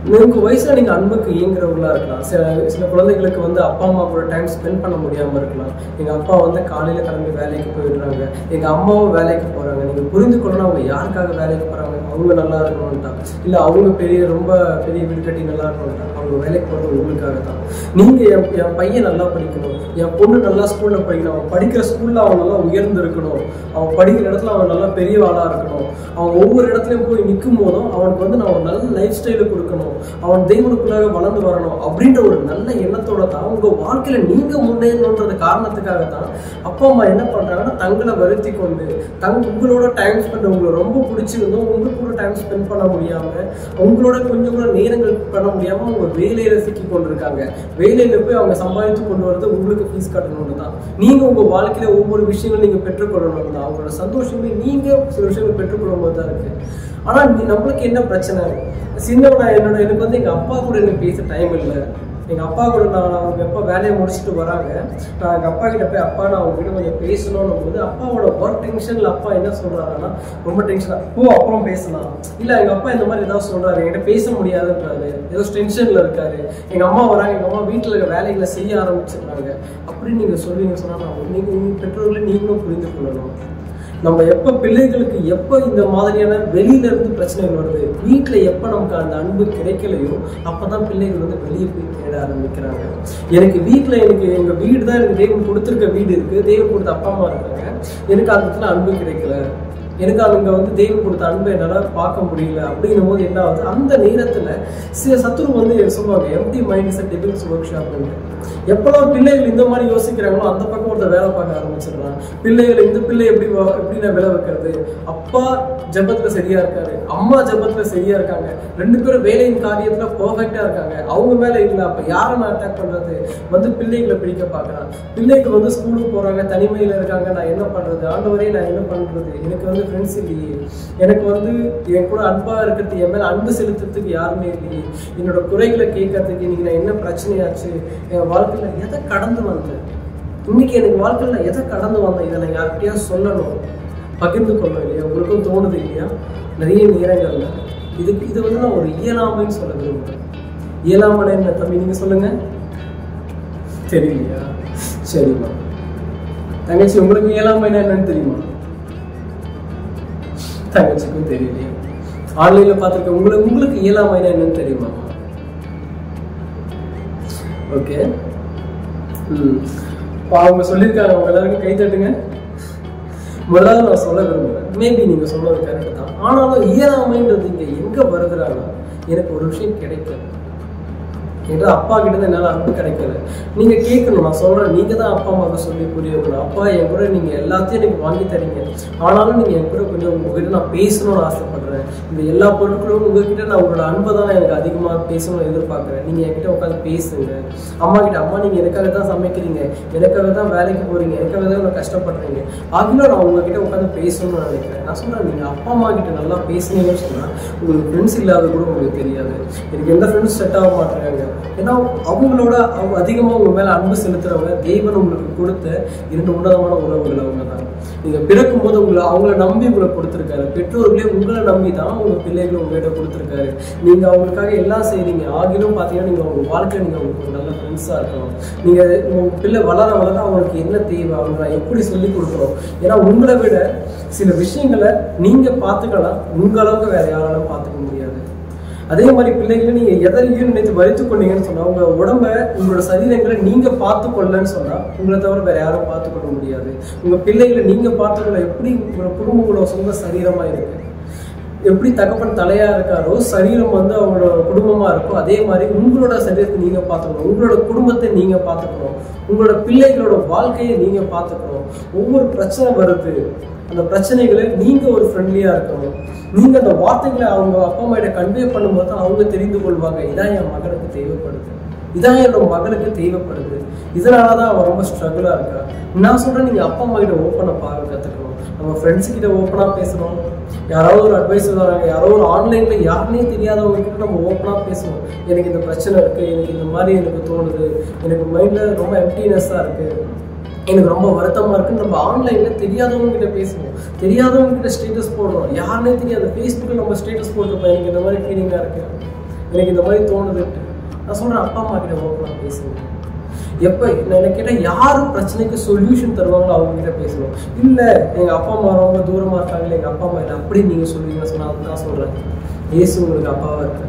உங்க வயசுல நீங்க அன்புக்கு இயங்குறவங்களா இருக்கலாம் சில சில குழந்தைகளுக்கு வந்து அப்பா அம்மா கூட டைம் ஸ்பெண்ட் பண்ண முடியாம இருக்கலாம் எங்க அப்பா வந்து காலையில கிளம்பி வேலைக்கு போயிடுறாங்க எங்க அம்மாவும் வேலைக்கு போறாங்க நீங்க புரிந்து கொள்ளணும் அவங்க யாருக்காக வேலைக்கு போறாங்க அவங்க நல்லா இருக்கணும்ட்டா இல்ல அவங்க பெரிய ரொம்ப பெரிய வீடு கட்டி நல்லா இருக்கணும்ட்டா அவங்க வேலைக்கு போறது உங்களுக்காக தான் நீங்க என் என் பையன் நல்லா படிக்கணும் என் பொண்ணு நல்லா ஸ்கூல்ல படிக்கணும் அவன் படிக்கிற ஸ்கூல்ல அவன் நல்லா உயர்ந்து இருக்கணும் அவன் படிக்கிற இடத்துல அவன் நல்லா பெரிய ஆளா இருக்கணும் அவன் ஒவ்வொரு இடத்துலயும் போய் நிற்கும் போதும் அவனுக்கு வந்து நான் ஒரு நல்ல லைஃப் ஸ்டைலை கொடுக்கணும் அவன் தெய்வனுக்குள்ளாக வளர்ந்து வரணும் அப்படின்ற ஒரு நல்ல எண்ணத்தோட தான் உங்க வாழ்க்கையில நீங்க முன்னேறணுன்றது காரணத்துக்காக தான் அப்பா அம்மா என்ன பண்றாங்கன்னா தங்களை வருத்தி கொண்டு தங்க உங்களோட டைம் ஸ்பெண்ட் உங்களுக்கு ரொம்ப பிடிச்சிருந்தோம் உங்க கூட டைம் ஸ்பெண்ட் பண்ண முடியாம உங்களோட கொஞ்சம் கூட நேரங்கள் பண்ண முடியாம அவங்க வேலையில சிக்கி கொண்டிருக்காங்க வேலையில போய் அவங்க சம்பாதித்து கொண்டு வரது உங்களுக்கு ஃபீஸ் கட்டணும்னு தான் நீங்க உங்க வாழ்க்கையில ஒவ்வொரு விஷயங்களும் நீங்க பெற்றுக்கொள்ளணும் தான் அவங்களோட சந்தோஷமே நீங்க சில விஷயங்கள் பெற்றுக்கொள்ளும் போது தான் இருக்கு ஆனா நீ- நம்மளுக்கு என்ன பிரச்சனை சின்னவனா என்னோட எனக்கு வந்து எங்க அப்பா கூட எனக்கு பேச டைம் இல்லை எங்க அப்பா கூட நான் அவங்க எப்போ வேலையை முடிச்சுட்டு வராங்க நான் எங்க அப்பா கிட்ட போய் அப்பா நான் அவங்க கிட்ட கொஞ்சம் பேசணும்னு போது அப்பாவோட ஒர்க் டென்ஷன்ல அப்பா என்ன சொல்றாருன்னா ரொம்ப டென்ஷனா ஓ அப்புறம் பேசலாம் இல்ல எங்க அப்பா இந்த மாதிரி ஏதாவது சொல்றாரு என்கிட்ட பேச முடியாதுன்றாரு ஏதோ டென்ஷன்ல இருக்காரு எங்க அம்மா வராங்க எங்க அம்மா வீட்டுல இருக்க வேலைகளை செய்ய ஆரம்பிச்சிடுறாங்க அப்படின்னு நீங்க சொல்லுவீங்க சொன்னா நான் நீங்க உங்க பெற்றோர்களை நீங்களும் புரிந்து கொள்ளணும் நம்ம எப்போ பிள்ளைகளுக்கு எப்போ இந்த மாதிரியான வெளியில இருந்து பிரச்சனைகள் வருது வீட்டில் எப்போ நமக்கு அந்த அன்பு கிடைக்கலையோ அப்பதான் பிள்ளைகள் வந்து வெளியே போய் தேட ஆரம்பிக்கிறாங்க எனக்கு வீட்டில் எனக்கு எங்க வீடு தான் எனக்கு தெய்வம் கொடுத்துருக்க வீடு இருக்கு தெய்வம் கொடுத்த அப்பா அம்மா இருக்காங்க எனக்கு அந்த இடத்துல அன்பு கிடைக்கல எனக்கு அங்க வந்து தெய்வம் கொடுத்த அன்பை என்னால் பார்க்க முடியல அப்படின்னும் போது என்ன ஆகுது அந்த நேரத்துல சில சத்துரு வந்து சொல்லுவாங்க empty mind is devil's work ஷாப்னு எப்பெல்லாம் பிள்ளைகள் இந்த மாதிரி யோசிக்கிறாங்களோ அந்த பக்கம் ஒருத்தர் வேலை பார்க்க ஆரம்பிச்சிடுறான் பிள்ளைகள் இந்த பிள்ளை எப்படி வ- எப்படி நான் வேலை வைக்கிறது அப்பா ஜெபத்துல சரியா இருக்காரு அம்மா ஜெபத்துல சரியா இருக்காங்க ரெண்டு பேரும் வேலையின் காரியத்துல பெர்ஃபெக்டா இருக்காங்க அவங்க மேல இல்ல அப்ப யாரை நான் அட்டாக் பண்றது வந்து பிள்ளைகளை பிடிக்க பார்க்கறான் பிள்ளைகள் வந்து ஸ்கூலுக்கு போறாங்க தனிமையில இருக்காங்க நான் என்ன பண்றது ஆண்டவரே நான் என்ன பண்றது எனக்கு வந்து ஃப்ரெண்ட்ஸ் இல்லையே எனக்கு வந்து என் கூட அன்பா இருக்கிறது என் மேல அன்பு செலுத்துறதுக்கு யாருமே இல்லையே என்னோட குறைகளை கேட்கறதுக்கு இன்னைக்கு நான் என்ன பிரச்சனையாச்சு என் வாழ்க்கையில எதை கடந்து வந்தேன் இன்னைக்கு எனக்கு வாழ்க்கையில நான் எதை கடந்து வந்தேன் இதை நான் யார்கிட்டயாவது சொல்லணும் பகிர்ந்து கொள்ளணும் இல்லையா உங்களுக்கும் தோணுது இல்லையா நிறைய நேரங்கள்ல இதுக்கு இது வந்து நான் ஒரு இயலாமைன்னு சொல்ல விரும்புறேன் இயலாமனை என்ன தம்பி நீங்க சொல்லுங்க தெரியலையா சரிம்மா தங்கச்சி உங்களுக்கு இயலாமைன்னா என்னன்னு தெரியுமா தங்கச்சிக்கும் தெரியலையா ஆன்லைன்ல பார்த்துருக்க உங்களுக்கு உங்களுக்கு இயலாமைன்னா என்னன்னு தெரியுமா ஓகே ம் இப்போ அவங்க சொல்லியிருக்காங்க அவங்க எல்லாருக்கும் கை தட்டுங்க முதலாவது நான் சொல்ல விரும்புகிறேன் மேபி நீங்கள் சொன்னது கரெக்ட் தான் ஆனாலும் இயலாமைன்றது இங்கே எங்கே வருதுறாங்கன்னா எனக்கு ஒரு விஷயம் கிடைக்கல என்கிட்ட அப்பா கிட்ட இருந்து என்னால் அன்பு கிடைக்கல நீங்க கேட்கணும் நான் சொல்றேன் நீங்க தான் அப்பா அம்மாவுக்கு சொல்லி புரிய வைக்கணும் அப்பா என் கூட நீங்க எல்லாத்தையும் எனக்கு வாங்கி தரீங்க ஆனாலும் நீங்க என் கூட கொஞ்சம் உங்ககிட்ட நான் பேசணும்னு ஆசைப்படுறேன் இந்த எல்லா பொருட்களும் உங்ககிட்ட நான் உங்களோட அன்பை தான் எனக்கு அதிகமாக பேசணும்னு எதிர்பார்க்குறேன் நீங்க என்கிட்ட உட்காந்து பேசுங்க அம்மா கிட்ட அம்மா நீங்க எனக்காக தான் சமைக்கிறீங்க எனக்காக தான் வேலைக்கு போறீங்க எனக்காக தான் நான் கஷ்டப்படுறீங்க ஆகிலும் நான் உங்ககிட்ட உட்காந்து பேசணும்னு நினைக்கிறேன் நான் சொல்றேன் நீங்க அப்பா அம்மா கிட்ட நல்லா பேசுனீங்கன்னு சொன்னா உங்களுக்கு ஃப்ரெண்ட்ஸ் இல்லாத கூட உங்களுக்கு தெரியாது எனக்கு எந்த ஃப்ரெண்ட்ஸ் செட் ஆக மாட்டாங்க ஏன்னா அவங்களோட அவங்க அதிகமாக உங்க மேல அன்பு செலுத்துறவங்க தெய்வன் உங்களுக்கு கொடுத்த இரண்டு உன்னதமான உறவுகள் அவங்க தான் நீங்க பிறக்கும் போது உங்களை அவங்கள நம்பி உங்களை கொடுத்துருக்காரு பெற்றோர்களே உங்களை நம்பி தான் உங்க பிள்ளைகளை உங்ககிட்ட கொடுத்துருக்காரு நீங்க அவங்களுக்காக எல்லாம் செய்றீங்க ஆகிலும் பார்த்தீங்கன்னா நீங்க உங்க வாழ்க்கையில நீங்க அவங்களுக்கு ஒரு நல்ல ஃப்ரெண்ட்ஸா இருக்கணும் நீங்க உங்க பிள்ளை வளர வளர அவங்களுக்கு என்ன தேவை அவங்க நான் எப்படி சொல்லி கொடுக்குறோம் ஏன்னா உங்களை விட சில விஷயங்களை நீங்க பார்த்துக்கலாம் உங்க அளவுக்கு வேற யாராலும் பார்த்துக்க முடியாது அதே மாதிரி பிள்ளைகளை நீங்க எதையும் நினைத்து வரித்து கொண்டீங்கன்னு சொன்னா உங்க உடம்ப உங்களோட சரீரங்களை நீங்க பார்த்து கொள்ளன்னு சொன்னா உங்களை தவிர வேற யாரும் பார்த்து கொள்ள முடியாது உங்க பிள்ளைகளை நீங்க பார்த்துக்கொள்ள எப்படி உங்களோட குடும்பம் உங்களோட சொந்த சரீரமா இருக்கு எப்படி தகப்பன் தலையா இருக்காரோ சரீரம் வந்து அவங்களோட குடும்பமா இருக்கோ அதே மாதிரி உங்களோட சரீரத்தை நீங்க பார்த்துக்கணும் உங்களோட குடும்பத்தை நீங்க பார்த்துக்கணும் உங்களோட பிள்ளைகளோட வாழ்க்கையை நீங்க பார்த்துக்கணும் ஒவ்வொரு பிரச்சனை வருது அந்த பிரச்சனைகளை நீங்க ஒரு ஃப்ரெண்ட்லியா இருக்கணும் நீங்க அந்த வார்த்தைகளை அவங்க அப்பா அம்மா கிட்ட கன்வே பண்ணும்போது தான் அவங்க தெரிந்து கொள்வாங்க இதான் என் மகனுக்கு தேவைப்படுது இதான் என்னோட மகனுக்கு தேவைப்படுது இதனால தான் அவன் ரொம்ப ஸ்ட்ரகிளாக இருக்கா நான் சொல்றேன் நீங்க அப்பா அம்மா கிட்ட ஓப்பனாக பார்க்க கற்றுக்கணும் நம்ம ஃப்ரெண்ட்ஸ் கிட்ட ஓப்பனாக பேசணும் யாராவது ஒரு அட்வைஸ் வராங்க யாரோ ஒரு ஆன்லைன்ல யாருனே தெரியாதவங்க கிட்ட நம்ம ஓப்பனாக பேசணும் எனக்கு இந்த பிரச்சனை இருக்கு எனக்கு இந்த மாதிரி எனக்கு தோணுது எனக்கு மைண்ட்ல ரொம்ப எம்டினஸ்ஸாக இருக்கு எனக்கு ரொம்ப வருத்தமா இருக்குன்னு நம்ம ஆன்லைன்ல தெரியாதவங்க கிட்ட பேசணும் தெரியாதவங்க கிட்ட ஸ்டேட்டஸ் போடணும் யாருனே தெரியாது ஃபேஸ்புக்கில் நம்ம ஸ்டேட்டஸ் போட்டிருப்போம் எனக்கு இந்த மாதிரி ஃபீலிங்காக இருக்கு எனக்கு இந்த மாதிரி தோணுது நான் சொல்றேன் அப்பா அம்மா கிட்ட ஓப்பனாக பேசுங்க எப்போ எனக்கு கேட்டால் யார் பிரச்சனைக்கு சொல்யூஷன் தருவாங்களோ அவங்க கிட்ட பேசணும் இல்லை எங்கள் அப்பா அம்மா ரொம்ப தூரமாக இருக்காங்களே எங்கள் அப்பா அம்மா இல்லை அப்படி நீங்கள் சொல்லுவீங்கன்னு சொன்னால் அதுதான் நான் சொல்கிறேன் ஏசு உங்களுக்கு அப்பாவாக இருக்காரு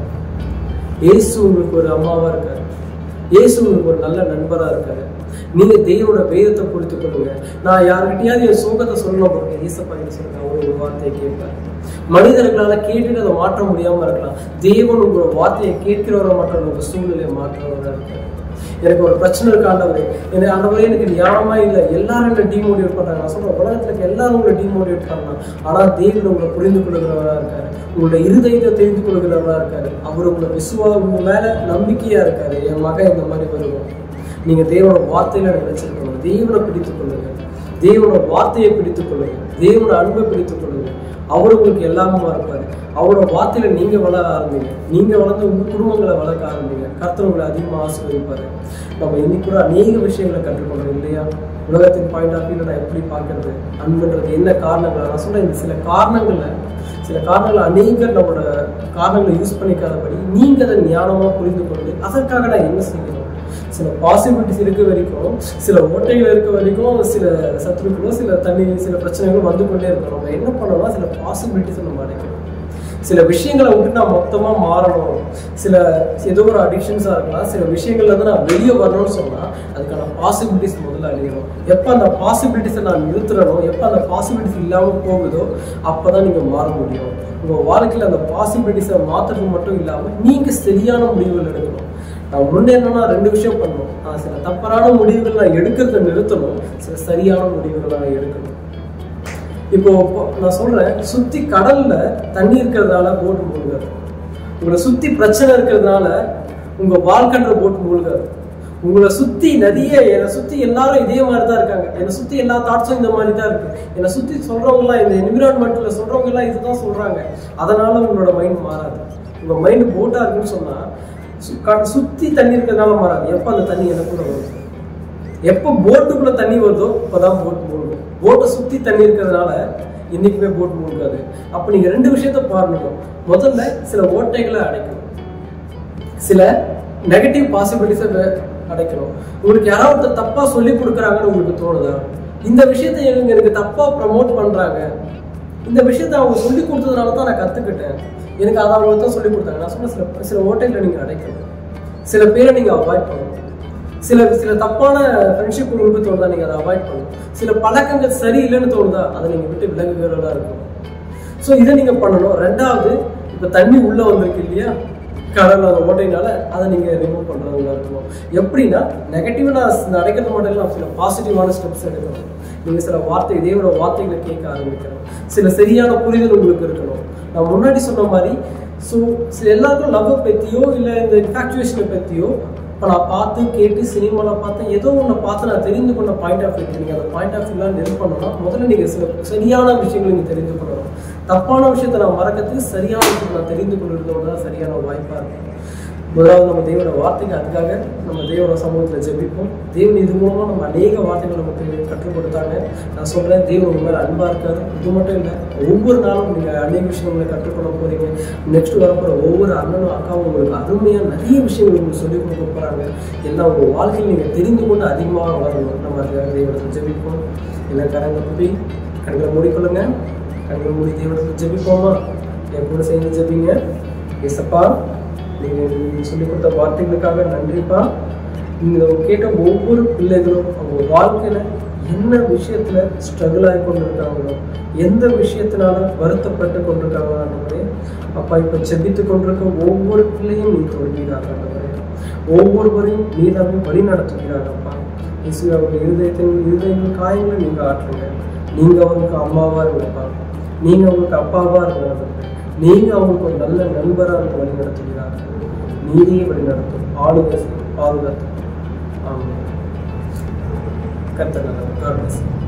ஏசு உங்களுக்கு ஒரு அம்மாவாக இருக்காரு ஏசு உங்களுக்கு ஒரு நல்ல நண்பராக இருக்காரு நீங்க தெய்வோட வேதத்தை பொறுத்து கொள்ளுங்க நான் யாருக்கிட்டையாவது என் சோகத்தை சொல்லணும் பாருங்க ஏசப்பா கிட்ட சொல்லுங்க அவர் ஒரு வார்த்தையை கேட்பார் மனிதர்களால கேட்டுட்டு அதை மாற்ற முடியாம இருக்கலாம் தேவன் உங்களோட வார்த்தையை கேட்கிறவரை மட்டும் உங்க சூழ்நிலையை மாற்றுறவரா இருக்காரு எனக்கு ஒரு பிரச்சனை இருக்கு ஆண்டவரே எனக்கு ஆண்டவரே எனக்கு ஞானமா இல்லை எல்லாரும் என்ன டிமோட்டிவேட் பண்றாங்க நான் சொல்றேன் உலகத்துல இருக்க எல்லாரும் உங்களை டிமோட்டிவேட் பண்ணலாம் ஆனா தேவன் உங்களை புரிந்து கொள்கிறவரா இருக்காரு உங்களோட இருதயத்தை தெரிந்து கொள்கிறவரா இருக்காரு அவர் உங்களை விசுவா உங்க மேல நம்பிக்கையா இருக்காரு என் மகன் இந்த மாதிரி வருவான் நீங்க தேவனோட வார்த்தையில நினைச்சிருக்கணும் தேவனை பிடித்துக் கொள்ளுங்க தேவனோட வார்த்தையை பிடித்துக் கொள்ளுங்க தேவனோட அன்பை பிடித்துக் கொள்ளுங்க அவர் உங்களுக்கு எல்லாமுமா இருப்பாரு அவரோட வார்த்தையில நீங்க வளர ஆரம்பிங்க நீங்க வளர்ந்து உங்க குடும்பங்களை வளர்க்க ஆரம்பிங்க கர்த்தர் உங்களை அதிகமா ஆசீர்வதிப்பாரு நம்ம இன்னைக்கு கூட அநேக விஷயங்களை கற்றுக்கொள்றோம் இல்லையா உலகத்தின் பாயிண்ட் ஆஃப் வியூல நான் எப்படி பார்க்கறது அன்புன்றது என்ன காரணங்கள் நான் சொல்றேன் இந்த சில காரணங்கள்ல சில காரணங்கள் அநேகர் நம்மளோட காரணங்களை யூஸ் பண்ணிக்காதபடி நீங்க அதை ஞானமா புரிந்து கொண்டு அதற்காக நான் என்ன செய்யணும் சில பாசிபிலிட்டிஸ் இருக்க வரைக்கும் சில ஓட்டைகள் இருக்க வரைக்கும் சில சத்துருக்களும் சில தண்ணி சில பிரச்சனைகளும் வந்து கொண்டே இருக்கும் நம்ம என்ன பண்ணணும்னா சில பாசிபிலிட்டிஸ் நம்ம அடைக்கணும் சில விஷயங்களை விட்டு நான் மொத்தமா மாறணும் சில ஏதோ ஒரு அடிக்ஷன்ஸாக இருக்கலாம் சில விஷயங்கள்ல இருந்து நான் வெளியே வரணும்னு சொன்னா அதுக்கான பாசிபிலிட்டிஸ் முதல்ல அழியணும் எப்போ அந்த பாசிபிலிட்டிஸை நான் நிறுத்துறனோ எப்போ அந்த பாசிபிலிட்டிஸ் இல்லாமல் போகுதோ அப்பதான் நீங்க மாற முடியும் உங்க வாழ்க்கையில அந்த பாசிபிலிட்டிஸை மாத்துறது மட்டும் இல்லாம நீங்க சரியான முடிவுகள் எடுக்கணும் நான் முன்னேறணும்னா ரெண்டு விஷயம் பண்ணணும் நான் சில தவறான முடிவுகள் நான் எடுக்கிறத நிறுத்தணும் சில சரியான முடிவுகளை நான் எடுக்கணும் இப்போ இப்போ நான் சொல்றேன் சுத்தி கடல்ல தண்ணி இருக்கிறதுனால போட்டு மூழ்காது உங்களை சுத்தி பிரச்சனை இருக்கிறதுனால உங்க வாழ்க்கைன்ற போட்டு மூழ்காது உங்களை சுத்தி நதிய என்னை சுத்தி எல்லாரும் இதே மாதிரி தான் இருக்காங்க என்னை சுத்தி எல்லா தாட்ஸும் இந்த மாதிரி தான் இருக்கு என்னை சுத்தி சொல்றவங்க எல்லாம் இந்த என்விரான்மெண்ட்ல சொல்றவங்க எல்லாம் இதுதான் சொல்றாங்க அதனால உங்களோட மைண்ட் மாறாது உங்க மைண்ட் போட்டா இருக்குன்னு சொன்னா சு- க- சுத்தி தண்ணி இருக்கிறதுனால மாறாது எப்ப அந்த தண்ணி எனக்குள்ள வருது எப்போ போட்டுக்குள்ள தண்ணி வருதோ அப்பதான் போட் மூழ்கும் போட்டை சுத்தி தண்ணி இருக்கிறதுனால இன்னைக்குமே போட் மூழ்காது அப்ப நீங்க ரெண்டு விஷயத்த பாருங்க முதல்ல சில ஓட்டைகளை அடைக்கணும் சில நெகட்டிவ் பாசிபிலிட்டிஸை அடைக்கணும் உங்களுக்கு யாராவது ஒருத்தர் தப்பா சொல்லி கொடுக்குறாங்கன்னு உங்களுக்கு தோணுதா இந்த விஷயத்தை இவங்க எனக்கு தப்பா ப்ரமோட் பண்றாங்க இந்த விஷயத்தை அவங்க சொல்லி கொடுத்ததுனால தான் நான் கத்துக்கிட்டேன் எனக்கு அதை அவங்க தான் சொல்லி கொடுத்தாங்க நான் சொன்ன சில சில ஓட்டைகளை நீங்க அடைக்கணும் சில பேரை நீங்க அவாய்ட் பண்ணணும் சில சில தப்பான ஃப்ரெண்ட்ஷிப் உங்களுக்கு தோணுதா நீங்க அதை அவாய்ட் பண்ணணும் சில பழக்கங்கள் சரியில்லைன்னு தோணுதா அதை நீங்க விட்டு விலகுகிறதா இருக்கும் ஸோ இதை நீங்க பண்ணணும் ரெண்டாவது இப்போ தண்ணி உள்ள வந்திருக்கு இல்லையா கடல் அந்த ஓட்டையினால அதை நீங்க ரிமூவ் பண்றதுல இருக்கணும் எப்படின்னா நெகட்டிவா நான் அடைக்கிறது மட்டும் இல்லை சில பாசிட்டிவான ஸ்டெப்ஸ் எடுக்கணும் நீங்க சில வார்த்தை இதேவோட வார்த்தைகளை கேட்க ஆரம்பிக்கணும் சில சரியான புரிதல் உங்களுக்கு இருக்கணும் நான் முன்னாடி சொன்ன மாதிரி ஸோ சில எல்லாருக்கும் லவ்வை பற்றியோ இல்லை இந்த இன்ஃபாக்சுவேஷனை பற்றியோ இப்போ நான் பார்த்து கேட்டு சினிமாவில் பார்த்து ஏதோ ஒன்று பார்த்து நான் தெரிந்து கொண்ட பாயிண்ட் ஆஃப் வியூ நீங்கள் அந்த பாயிண்ட் ஆஃப் வியூலாம் நெல் பண்ணணும்னா முதல்ல நீங்கள் சில சரியான விஷயங்களை நீங்கள் தெரிந்து கொள்ளணும் தப்பான விஷயத்தை நான் மறக்கிறதுக்கு சரியான விஷயத்தை நான் தெரிந்து கொள்வதோட தான் சரியான வாய்ப்பாக இருக்கும் முதலாவது நம்ம தேவனோட வார்த்தைக்கு அதுக்காக நம்ம தேவனோட சமூகத்தில் ஜெபிப்போம் தேவன் இது மூலமாக நம்ம அநேக வார்த்தைகள் நமக்கு கற்றுக் கொடுத்தாங்க நான் சொல்கிறேன் தேவன் உங்க மேலே அன்பாக இருக்காது இது மட்டும் இல்லை ஒவ்வொரு நாளும் நீங்கள் அநேக விஷயங்களை கற்றுக்கொள்ள போகிறீங்க நெக்ஸ்ட் வரப்போகிற ஒவ்வொரு அண்ணனும் அக்காவும் உங்களுக்கு அருமையாக நிறைய விஷயங்கள் உங்களுக்கு சொல்லிக் கொடுக்க போகிறாங்க எல்லாம் உங்கள் வாழ்க்கையில் நீங்கள் தெரிந்து கொண்டு அதிகமாக வரணும் நம்ம அதுக்காக தேவனத்தில் ஜெபிப்போம் எல்லாம் கரங்களை கூப்பி கண்களை மூடிக்கொள்ளுங்க கண்களை மூடி தேவனத்தில் ஜெபிப்போமா என் கூட சேர்ந்து ஜெபிங்க ஏசப்பா நீங்கள் நீங்கள் சொல்லிக் கொடுத்த வார்த்தைகளுக்காக நன்றிப்பா நீங்கள் கேட்ட ஒவ்வொரு பிள்ளைகளும் அவங்க வாழ்க்கையில் என்ன விஷயத்தில் ஸ்ட்ரகிள் ஆகி கொண்டிருக்காங்களோ எந்த விஷயத்தினால வருத்தப்பட்டு கொண்டிருக்காங்களே அப்பா இப்போ செபித்து கொண்டிருக்க ஒவ்வொரு பிள்ளையும் நீ தொழுகிறாங்க ஒவ்வொருவரையும் நீதாமே வழி நடத்துகிறாங்கப்பா இயேசு அவங்க இருதயத்தின் இருதயங்கள் காயங்களை நீங்கள் ஆற்றுங்க நீங்கள் அவங்களுக்கு அம்மாவா இருங்கப்பா நீங்கள் அவங்களுக்கு அப்பாவா இருங்க நீங்க அவங்களுக்கு ஒரு நல்ல நண்பராக இருந்து வழி நடத்துகிறார்கள் நீதியை வழி நடத்தும் ஆளுகை பாதுகாத்து ஆமாம் கர்த்தர் நல்லவர். God bless you.